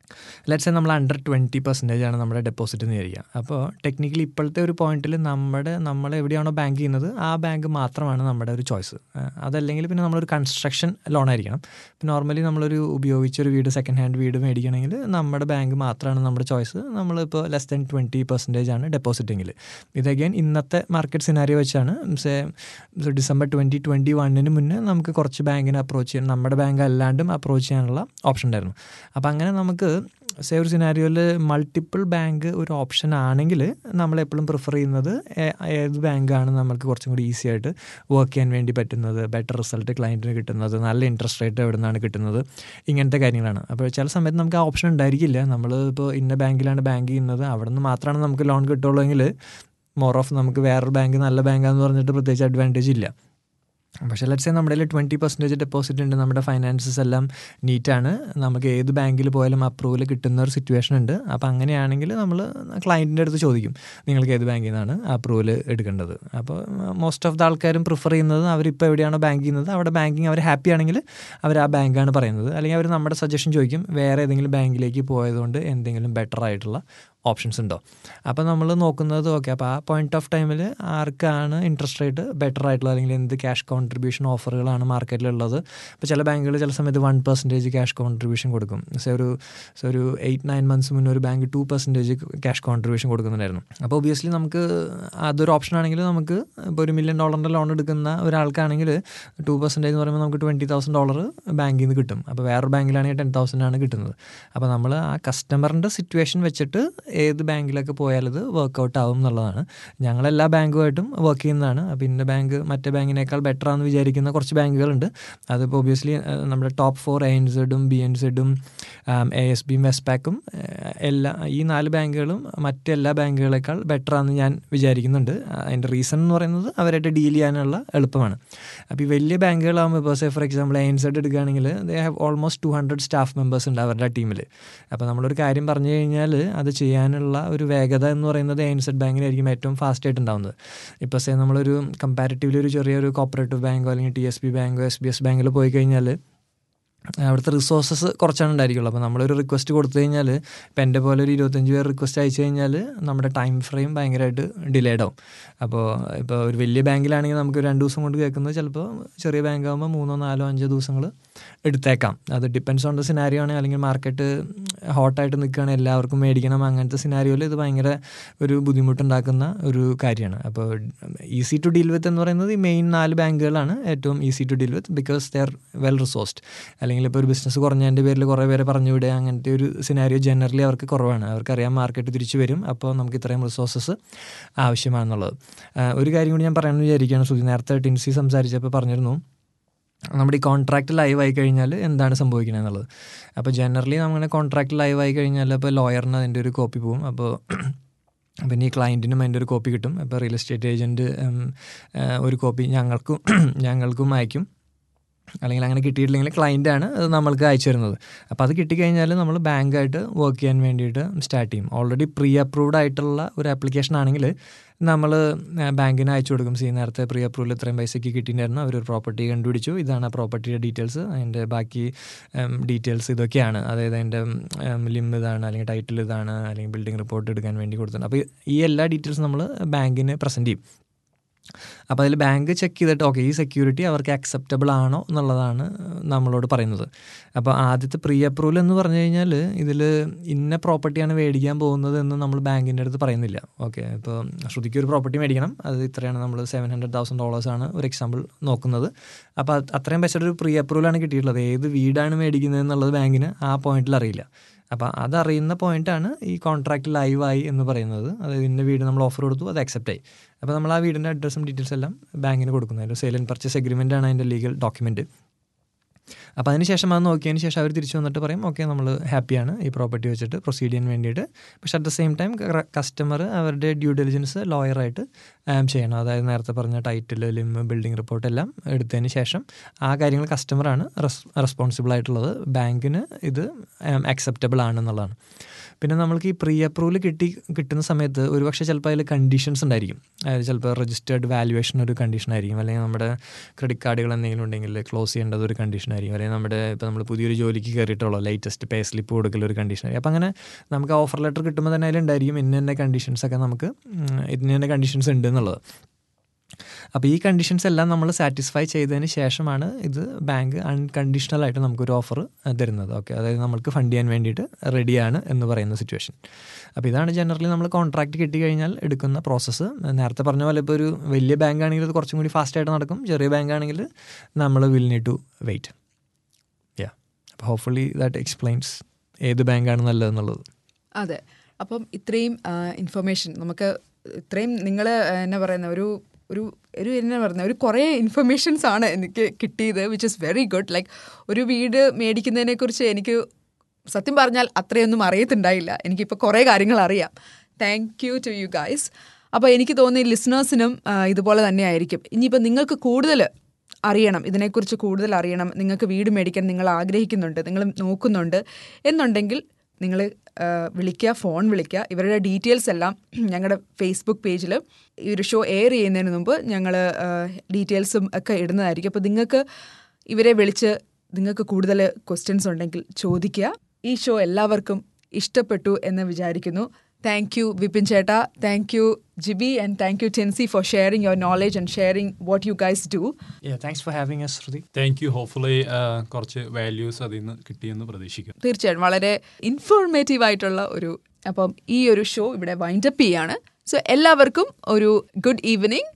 ലെറ്റ്സ് നമ്മൾ അണ്ടർ ട്വൻറ്റി പെർസെൻറ്റേജ് ആണ് നമ്മുടെ ഡെപ്പോസിറ്റ് എന്ന് വിചാരിക്കുക അപ്പോൾ ടെക്നിക്കലി ഇപ്പോഴത്തെ ഒരു പോയിന്റിൽ നമ്മുടെ നമ്മൾ എവിടെയാണോ ബാങ്ക് ചെയ്യുന്നത് ആ ബാങ്ക് മാത്രമാണ് നമ്മുടെ ഒരു ചോയ്സ് അതല്ലെങ്കിൽ പിന്നെ നമ്മളൊരു കൺസ്ട്രക്ഷൻ ലോൺ ആയിരിക്കണം ഇപ്പോൾ നോർമലി നമ്മളൊരു ഉപയോഗിച്ചൊരു വീട് സെക്കൻഡ് ഹാൻഡ് വീട് മേടിക്കണമെങ്കിൽ നമ്മുടെ ബാങ്ക് മാത്രമാണ് നമ്മുടെ ചോയ്സ് നമ്മളിപ്പോൾ ലെസ് ദൻ ട്വൻറ്റി പെർസെൻറ്റേജ് ആണ് ഡെപ്പോസിറ്റ് എങ്കിൽ ഇത് അഗൈൻ ഇന്നത്തെ മാർക്കറ്റ് സിനാരിയോ വെച്ചാണ് സേ ഡിസംബർ ട്വൻറ്റി ട്വൻറ്റി വണ്ണിന് മുന്നേ നമുക്ക് കുറച്ച് ബാങ്കിനെ അപ്രോച്ച് ചെയ്യാൻ നമ്മുടെ ബാങ്ക് അല്ലാണ്ടും അപ്രോച്ച് ചെയ്യാനുള്ള ഓപ്ഷൻ ഉണ്ടായിരുന്നു അപ്പോൾ അങ്ങനെ നമുക്ക് സേ ഒരു സിനാരിയോയിൽ മൾട്ടിപ്പിൾ ബാങ്ക് ഒരു ഓപ്ഷൻ ആണെങ്കിൽ നമ്മൾ എപ്പോഴും പ്രിഫർ ചെയ്യുന്നത് ഏ- ഏത് ബാങ്കാണ് നമുക്ക് കുറച്ചും കൂടി ഈസി ആയിട്ട് വർക്ക് ചെയ്യാൻ വേണ്ടി പറ്റുന്നത് ബെറ്റർ റിസൾട്ട് ക്ലയൻറ്റിന് കിട്ടുന്നത് നല്ല ഇൻട്രസ്റ്റ് റേറ്റ് എവിടെ നിന്നാണ് കിട്ടുന്നത് ഇങ്ങനത്തെ കാര്യങ്ങളാണ് അപ്പോൾ ചില സമയത്ത് നമുക്ക് ആ ഓപ്ഷൻ ഉണ്ടായിരിക്കില്ല നമ്മൾ ഇപ്പോൾ ഇന്ന ബാങ്കിലാണ് ബാങ്ക് ചെയ്യുന്നത് അവിടെ നിന്ന് മാത്രമാണ് നമുക്ക് ലോൺ കിട്ടുള്ളൂ എങ്കിൽ മോർ ഓഫ് നമുക്ക് വേറൊരു ബാങ്ക് നല്ല ബാങ്കാന്ന് പറഞ്ഞിട്ട് പ്രത്യേകിച്ച് അഡ്വാൻറ്റേജ് ഇല്ല പക്ഷേ ലെറ്റ്സ് നമ്മുടെ കയ്യിൽ ട്വൻറ്റി പെർസെൻറ്റേജ് ഡെപ്പോസിറ്റ് ഉണ്ട് നമ്മുടെ ഫൈനാൻസസ് എല്ലാം നീറ്റാണ് നമുക്ക് ഏത് ബാങ്കിൽ പോയാലും അപ്രൂവൽ കിട്ടുന്ന ഒരു സിറ്റുവേഷൻ ഉണ്ട് അപ്പോൾ അങ്ങനെയാണെങ്കിൽ നമ്മൾ ക്ലയൻറ്റിൻ്റെ അടുത്ത് ചോദിക്കും നിങ്ങൾക്ക് ഏത് ബാങ്കിൽ നിന്നാണ് അപ്രൂവൽ എടുക്കേണ്ടത് അപ്പോൾ മോസ്റ്റ് ഓഫ് ദ ആൾക്കാരും പ്രിഫർ ചെയ്യുന്നത് അവരിപ്പോൾ എവിടെയാണോ ബാങ്ക് ചെയ്യുന്നത് അവിടെ ബാങ്കിങ് അവർ ഹാപ്പി ആണെങ്കിൽ അവർ ആ ബാങ്കാണ് പറയുന്നത് അല്ലെങ്കിൽ അവർ നമ്മുടെ സജഷൻ ചോദിക്കും വേറെ ഏതെങ്കിലും ബാങ്കിലേക്ക് പോയതുകൊണ്ട് എന്തെങ്കിലും ബെറ്റർ ആയിട്ടുള്ള ഓപ്ഷൻസ് ഉണ്ടോ അപ്പോൾ നമ്മൾ നോക്കുന്നത് ഓക്കെ അപ്പോൾ ആ പോയിന്റ് ഓഫ് ടൈമിൽ ആർക്കാണ് ഇൻട്രസ്റ്റ് റേറ്റ് ബെറ്റർ ആയിട്ടുള്ള അല്ലെങ്കിൽ എന്ത് ക്യാഷ് കോൺട്രിബ്യൂഷൻ ഓഫറുകളാണ് മാർക്കറ്റിലുള്ളത് ഇപ്പോൾ ചില ബാങ്കുകൾ ചില സമയത്ത് വൺ പെർസെൻറ്റേജ് ക്യാഷ് കോൺട്രിബ്യൂഷൻ കൊടുക്കും സേ ഒരു സോ ഒരു എയ്റ്റ് നയൻ മന്ത്സ് മുന്നേ ഒരു bank two percentage cash contribution കൊടുക്കുന്നുണ്ടായിരുന്നു അപ്പോൾ ഒബിയസ്ലി നമുക്ക് അതൊരു ഓപ്ഷൻ ആണെങ്കിൽ നമുക്ക് ഇപ്പോൾ ഒരു മില്യൺ ഡോളറിൻ്റെ ലോൺ എടുക്കുന്ന ഒരാൾക്കാണെങ്കിൽ ടു പെർസെൻറ്റേജ് എന്ന് പറയുമ്പോൾ നമുക്ക് ട്വൻറ്റി തൗസൻഡ് ഡോളർ ബാങ്കിൽ നിന്ന് കിട്ടും അപ്പോൾ വേറൊരു ബാങ്കിലാണെങ്കിൽ ടെൻ തൗസൻഡ് ആണ് കിട്ടുന്നത് അപ്പോൾ നമ്മൾ ആ കസ്റ്റമറിൻ്റെ സിറ്റുവേഷൻ വെച്ചിട്ട് ഏത് ബാങ്കിലൊക്കെ പോയാൽ ഇത് വർക്കൗട്ട് ആവും എന്നുള്ളതാണ് ഞങ്ങളെല്ലാ ബാങ്കുമായിട്ടും വർക്ക് ചെയ്യുന്നതാണ് അപ്പോൾ ഇന്ന ബാങ്ക് മറ്റേ ബാങ്കിനേക്കാൾ ബെറ്റർ ആണെന്ന് വിചാരിക്കുന്ന കുറച്ച് ബാങ്കുകളുണ്ട് അതിപ്പോൾ ഒബിയസ്ലി നമ്മുടെ ടോപ്പ് ഫോർ എ എൻ സെഡും ബി എൻ സെഡും എ എസ് ബിയും വെസ്പാക്കും എല്ലാ ഈ നാല് ബാങ്കുകളും മറ്റെല്ലാ ബാങ്കുകളെക്കാൾ ബെറ്റർ ആണെന്ന് ഞാൻ വിചാരിക്കുന്നുണ്ട് അതിൻ്റെ റീസൺ എന്ന് പറയുന്നത് അവരായിട്ട് ഡീൽ ചെയ്യാനുള്ള എളുപ്പമാണ് അപ്പോൾ ഈ വലിയ ബാങ്കുകളാകുമ്പോൾ ഇപ്പോൾ say for example A N Z എടുക്കുകയാണെങ്കിൽ they have almost two hundred staff members ഉണ്ട് അവരുടെ ടീമിൽ അപ്പോൾ നമ്മളൊരു കാര്യം പറഞ്ഞു കഴിഞ്ഞാൽ അത് ചെയ്യാനുള്ള ഒരു വേഗത എന്ന് പറയുന്നത് എ എൻ സെഡ് ബാങ്കിനായിരിക്കും ഏറ്റവും ഫാസ്റ്റ് ആയിട്ട് ഉണ്ടാകുന്നത് ഇപ്പോൾ സേ നമ്മളൊരു കമ്പാരിറ്റീവ്ലി ഒരു ചെറിയൊരു കോപ്പറേറ്റീവ് ബാങ്കോ അല്ലെങ്കിൽ ടി എസ് ബി ബാങ്കോ എസ് ബി എസ് ബാങ്കിൽ പോയി കഴിഞ്ഞാൽ അവിടുത്തെ റിസോഴ്സസ് കുറച്ചാണ് ഉണ്ടായിരിക്കുള്ളൂ അപ്പോൾ നമ്മളൊരു റിക്വസ്റ്റ് കൊടുത്തു കഴിഞ്ഞാൽ ഇപ്പം എൻ്റെ പോലെ ഒരു ഇരുപത്തഞ്ച് പേർ റിക്വസ്റ്റ് അയച്ചു കഴിഞ്ഞാൽ നമ്മുടെ ടൈം ഫ്രെയിം ഭയങ്കരമായിട്ട് ഡിലേഡ് ആവും അപ്പോൾ ഇപ്പോൾ ഒരു വലിയ ബാങ്കിലാണെങ്കിൽ നമുക്ക് രണ്ട് ദിവസം കൊണ്ട് കേൾക്കുന്നത് ചിലപ്പോൾ ചെറിയ ബാങ്ക് ആകുമ്പോൾ മൂന്നോ നാലോ അഞ്ചോ ദിവസങ്ങൾ എടുത്തേക്കാം അത് ഡിപ്പെൻസ് ഓൺ ദ സിനാരിയോ ആണ് അല്ലെങ്കിൽ മാർക്കറ്റ് ഹോട്ടായിട്ട് നിൽക്കുകയാണ് എല്ലാവർക്കും മേടിക്കണം അങ്ങനത്തെ സിനാരിയോയിൽ ഇത് ഭയങ്കര ഒരു ബുദ്ധിമുട്ടുണ്ടാക്കുന്ന ഒരു കാര്യമാണ് അപ്പോൾ ഈസി ടു ഡീൽ വിത്ത് എന്ന് പറയുന്നത് ഈ മെയിൻ നാല് ബാങ്കുകളാണ് ഏറ്റവും easy to deal with because they are well resourced അല്ലെങ്കിൽ ഇപ്പോൾ ഒരു ബിസിനസ് കുറഞ്ഞതിൻ്റെ പേരിൽ കുറേ പേരെ പറഞ്ഞു വിടുക അങ്ങനത്തെ ഒരു സിനാരിയോ ജനറലി അവർക്ക് കുറവാണ് അവർക്കറിയാം മാർക്കറ്റ് തിരിച്ചു വരും അപ്പോൾ നമുക്ക് ഇത്രയും റിസോഴ്സസ് ആവശ്യമാണെന്നുള്ളത് ആ, ഒരു കാര്യം കൂടി ഞാൻ പറയാമെന്ന് വിചാരിക്കുകയാണ് സുധി നേരത്തെ ടിൻസി സംസാരിച്ചപ്പോൾ പറഞ്ഞിരുന്നു നമ്മുടെ ഈ കോൺട്രാക്റ്റ് ലൈവ് ആയി കഴിഞ്ഞാൽ എന്താണ് സംഭവിക്കുന്നത് എന്നുള്ളത് അപ്പോൾ ജനറലി നമ്മുടെ കോൺട്രാക്റ്റ് ലൈവ് ആയി കഴിഞ്ഞാൽ ഇപ്പോൾ ലോയറിന് അതിൻ്റെ ഒരു കോപ്പി പോകും അപ്പോൾ പിന്നെ ഈ ക്ലയൻറ്റിനും അതിൻ്റെ ഒരു കോപ്പി കിട്ടും ഇപ്പോൾ റിയൽ എസ്റ്റേറ്റ് ഏജൻറ്റ് ഒരു കോപ്പി ഞങ്ങൾക്കും ഞങ്ങൾക്കും അയക്കും അല്ലെങ്കിൽ അങ്ങനെ കിട്ടിയിട്ടില്ലെങ്കിൽ ക്ലയൻ്റ് ആണ് അത് നമ്മൾക്ക് അയച്ചു തരുന്നത് അപ്പോൾ അത് കിട്ടിക്കഴിഞ്ഞാൽ നമ്മൾ ബാങ്കായിട്ട് വർക്ക് ചെയ്യാൻ വേണ്ടിയിട്ട് സ്റ്റാർട്ട് ചെയ്യും ഓൾറെഡി പ്രീ അപ്രൂവ്ഡ് ആയിട്ടുള്ള ഒരു ആപ്ലിക്കേഷൻ ആണെങ്കിൽ നമ്മൾ ബാങ്കിന് അയച്ചു കൊടുക്കും സി നേരത്തെ പ്രീ അപ്രൂവൽ ഇത്രയും പൈസയ്ക്ക് കിട്ടിയിട്ടുണ്ടായിരുന്നു അവരൊരു പ്രോപ്പർട്ടി കണ്ടുപിടിച്ചു ഇതാണ് ആ പ്രോപ്പർട്ടിയുടെ ഡീറ്റെയിൽസ് അതിൻ്റെ ബാക്കി ഡീറ്റെയിൽസ് ഇതൊക്കെയാണ് അതായത് അതിൻ്റെ ലിം ഇതാണ് അല്ലെങ്കിൽ ടൈറ്റിൽ ഇതാണ് അല്ലെങ്കിൽ ബിൽഡിംഗ് റിപ്പോർട്ട് എടുക്കാൻ വേണ്ടി കൊടുത്തിട്ടുണ്ട് അപ്പോൾ ഈ എല്ലാ ഡീറ്റെയിൽസും നമ്മൾ ബാങ്കിന് പ്രസൻറ്റ് ചെയ്യും അപ്പോൾ അതിൽ ബാങ്ക് ചെക്ക് ചെയ്തിട്ട് ഓക്കെ ഈ സെക്യൂരിറ്റി അവർക്ക് അക്സെപ്റ്റബിൾ ആണോ എന്നുള്ളതാണ് നമ്മളോട് പറയുന്നത് അപ്പോൾ ആദ്യത്തെ പ്രീ അപ്രൂവൽ എന്ന് പറഞ്ഞു കഴിഞ്ഞാൽ ഇതിൽ ഇന്ന പ്രോപ്പർട്ടിയാണ് മേടിക്കാൻ പോകുന്നത് എന്ന് നമ്മൾ ബാങ്കിൻ്റെ അടുത്ത് പറയുന്നില്ല ഓക്കെ ഇപ്പോൾ ശ്രുതിക്ക് ഒരു പ്രോപ്പർട്ടി മേടിക്കണം അത് ഇത്രയാണ് നമ്മൾ സെവൻ ഹൺഡ്രഡ് തൗസൻഡ് ഡോളേഴ്സാണ് ഒരു എക്സാമ്പിൾ നോക്കുന്നത് അപ്പോൾ അത് അത്രയും പൈസയുടെ ഒരു പ്രീ അപ്രൂവലാണ് കിട്ടിയിട്ടുള്ളത് ഏത് വീടാണ് മേടിക്കുന്നത് എന്നുള്ളത് ബാങ്കിന് ആ പോയിന്റിൽ അറിയില്ല അപ്പോൾ അതറിയുന്ന പോയിന്റാണ് ഈ കോൺട്രാക്ട് ലൈവായി എന്ന് പറയുന്നത് അതായത് ഇന്ന വീട് നമ്മൾ ഓഫർ കൊടുത്തു അത് അക്സെപ്റ്റ് ആയി അപ്പോൾ നമ്മൾ ആ വീടിൻ്റെ അഡ്രസ്സും ഡീറ്റെയിൽസ് എല്ലാം ബാങ്കിന് കൊടുക്കുന്നത് സെയിൽ ആൻഡ് പർച്ചേസ് എഗ്രിമെൻ്റ് ആണ് അതിൻ്റെ ലീഗൽ ഡോക്യുമെൻറ്റ് അപ്പോൾ അതിനുശേഷം അത് നോക്കിയതിന് ശേഷം അവർ തിരിച്ചു വന്നിട്ട് പറയും ഓക്കെ നമ്മൾ ഹാപ്പിയാണ് ഈ പ്രോപ്പർട്ടി വെച്ചിട്ട് പ്രൊസീഡ് ചെയ്യാൻ വേണ്ടിയിട്ട് പക്ഷേ at the same time customer അവരുടെ ഡ്യൂ ഡെലിജൻസ് ലോയറായിട്ട് ചെയ്യണം അതായത് നേരത്തെ പറഞ്ഞ ടൈറ്റിൽ ലിം ബിൽഡിംഗ് റിപ്പോർട്ട് എല്ലാം എടുത്തതിന് ശേഷം ആ കാര്യങ്ങൾ കസ്റ്റമറാണ് റെസ്പോൺസിബിൾ ആയിട്ടുള്ളത് ബാങ്കിന് ഇത് അക്സെപ്റ്റബിൾ ആണെന്നുള്ളതാണ് പിന്നെ നമ്മൾക്ക് ഈ പ്രീ അപ്രൂവൽ കിട്ടി കിട്ടുന്ന സമയത്ത് ഒരുപക്ഷെ ചിലപ്പോൾ അതിൽ കണ്ടീഷൻസ് ഉണ്ടായിരിക്കും അതായത് ചിലപ്പോൾ രജിസ്റ്റേർഡ് വാല്യുവേഷൻ ഒരു കണ്ടീഷൻ ആയിരിക്കും അല്ലെങ്കിൽ നമ്മുടെ ക്രെഡിറ്റ് കാർഡുകൾ എന്തെങ്കിലും ഉണ്ടെങ്കിൽ ക്ലോസ് ചെയ്യേണ്ടത് ഒരു കണ്ടീഷൻ ആയിരിക്കും അല്ലെങ്കിൽ നമ്മുടെ ഇപ്പോൾ നമ്മൾ പുതിയൊരു ജോലിക്ക് കയറിയിട്ടുള്ളൂ ലേറ്റസ്റ്റ് പേ സ്ലിപ്പ് കൊടുക്കൽ ഒരു കണ്ടീഷൻ ആയിരിക്കും അപ്പോൾ അങ്ങനെ നമുക്ക് ഓഫർ ലെറ്റർ കിട്ടുമ്പോൾ തന്നെ അതിലുണ്ടായിരിക്കും ഇന്ന ഇന്ന കണ്ടീഷൻസ് ഒക്കെ നമുക്ക് ഉം, ഇന്ന ഇന്ന കണ്ടീഷൻസ് ഉണ്ട് എന്നുള്ളത് അപ്പോൾ ഈ കണ്ടീഷൻസ് എല്ലാം നമ്മൾ സാറ്റിസ്ഫൈ ചെയ്തതിന് ശേഷമാണ് ഇത് ബാങ്ക് അൺകണ്ടീഷണൽ ആയിട്ട് നമുക്കൊരു ഓഫർ തരുന്നത് ഓക്കെ അതായത് നമുക്ക് ഫണ്ട് ചെയ്യാൻ വേണ്ടിയിട്ട് റെഡിയാണ് എന്ന് പറയുന്ന സിറ്റുവേഷൻ അപ്പോൾ ഇതാണ് ജനറലി നമ്മൾ കോൺട്രാക്ട് കിട്ടിക്കഴിഞ്ഞാൽ എടുക്കുന്ന പ്രോസസ്സ് നേരത്തെ പറഞ്ഞ പോലെ ഇപ്പോൾ ഒരു വലിയ ബാങ്ക് ആണെങ്കിൽ അത് കുറച്ചും കൂടി ഫാസ്റ്റായിട്ട് നടക്കും ചെറിയ ബാങ്ക് ആണെങ്കിൽ നമ്മൾ will need to wait yeah അപ്പോൾ ഹോപ്പ്ഫുള്ളി ദാറ്റ് എക്സ്പ്ലെയിൻസ് ഏത് ബാങ്കാണ് നല്ലതെന്നുള്ളത് അതെ അപ്പം ഇത്രയും ഇൻഫർമേഷൻ നമുക്ക് ഇത്രയും നിങ്ങൾ എന്നാ പറയുന്ന ഒരു ഒരു ഒരു എന്നാ പറയുന്ന ഒരു കുറേ ഇൻഫർമേഷൻസ് ആണ് എനിക്ക് കിട്ടിയത് which is very good like ഒരു വീട് മേടിക്കുന്നതിനെക്കുറിച്ച് എനിക്ക് സത്യം പറഞ്ഞാൽ അത്രയൊന്നും അറിയത്തുണ്ടായില്ല എനിക്കിപ്പോൾ കുറേ കാര്യങ്ങൾ അറിയാം thank you to you guys അപ്പോൾ എനിക്ക് തോന്നി ലിസണേഴ്സിനും ഇതുപോലെ തന്നെ ആയിരിക്കും ഇനിയിപ്പോൾ നിങ്ങൾക്ക് കൂടുതൽ അറിയണം ഇതിനെക്കുറിച്ച് കൂടുതൽ അറിയണം നിങ്ങൾക്ക് വീട് മേടിക്കാൻ നിങ്ങൾ ആഗ്രഹിക്കുന്നുണ്ട് നിങ്ങൾ നോക്കുന്നുണ്ട് എന്നുണ്ടെങ്കിൽ നിങ്ങൾ വിളിക്കുക ഫോൺ വിളിക്കുക ഇവരുടെ ഡീറ്റെയിൽസ് എല്ലാം ഞങ്ങളുടെ ഫേസ്ബുക്ക് പേജിൽ ഈ ഒരു ഷോ എയർ ചെയ്യുന്നതിന് മുമ്പ് ഞങ്ങൾ ഡീറ്റെയിൽസും ഒക്കെ ഇടുന്നതായിരിക്കും അപ്പോൾ നിങ്ങൾക്ക് ഇവരെ വിളിച്ച് നിങ്ങൾക്ക് കൂടുതൽ ക്വസ്റ്റ്യൻസ് ഉണ്ടെങ്കിൽ ചോദിക്കുക ഈ ഷോ എല്ലാവർക്കും ഇഷ്ടപ്പെട്ടു എന്ന് വിചാരിക്കുന്നു താങ്ക് യു വിപിൻ ചേട്ടാ thank you Jibi and thank you Tency for sharing your knowledge and sharing what you guys do thanks for having us Shruthi thank you hopefully കുറച്ച് വാല്യൂസ് അതിൽ നിന്ന് കിട്ടിയെന്ന് പ്രതീക്ഷിക്കാം തീർച്ചയായും വളരെ ഇൻഫോർമേറ്റീവ് ആയിട്ടുള്ള ഒരു അപ്പം ഈ ഒരു ഷോ ഇവിടെ വൈൻഡപ്പ് ചെയ്യാണ് സോ എല്ലാവർക്കും ഒരു ഗുഡ് ഈവനിങ്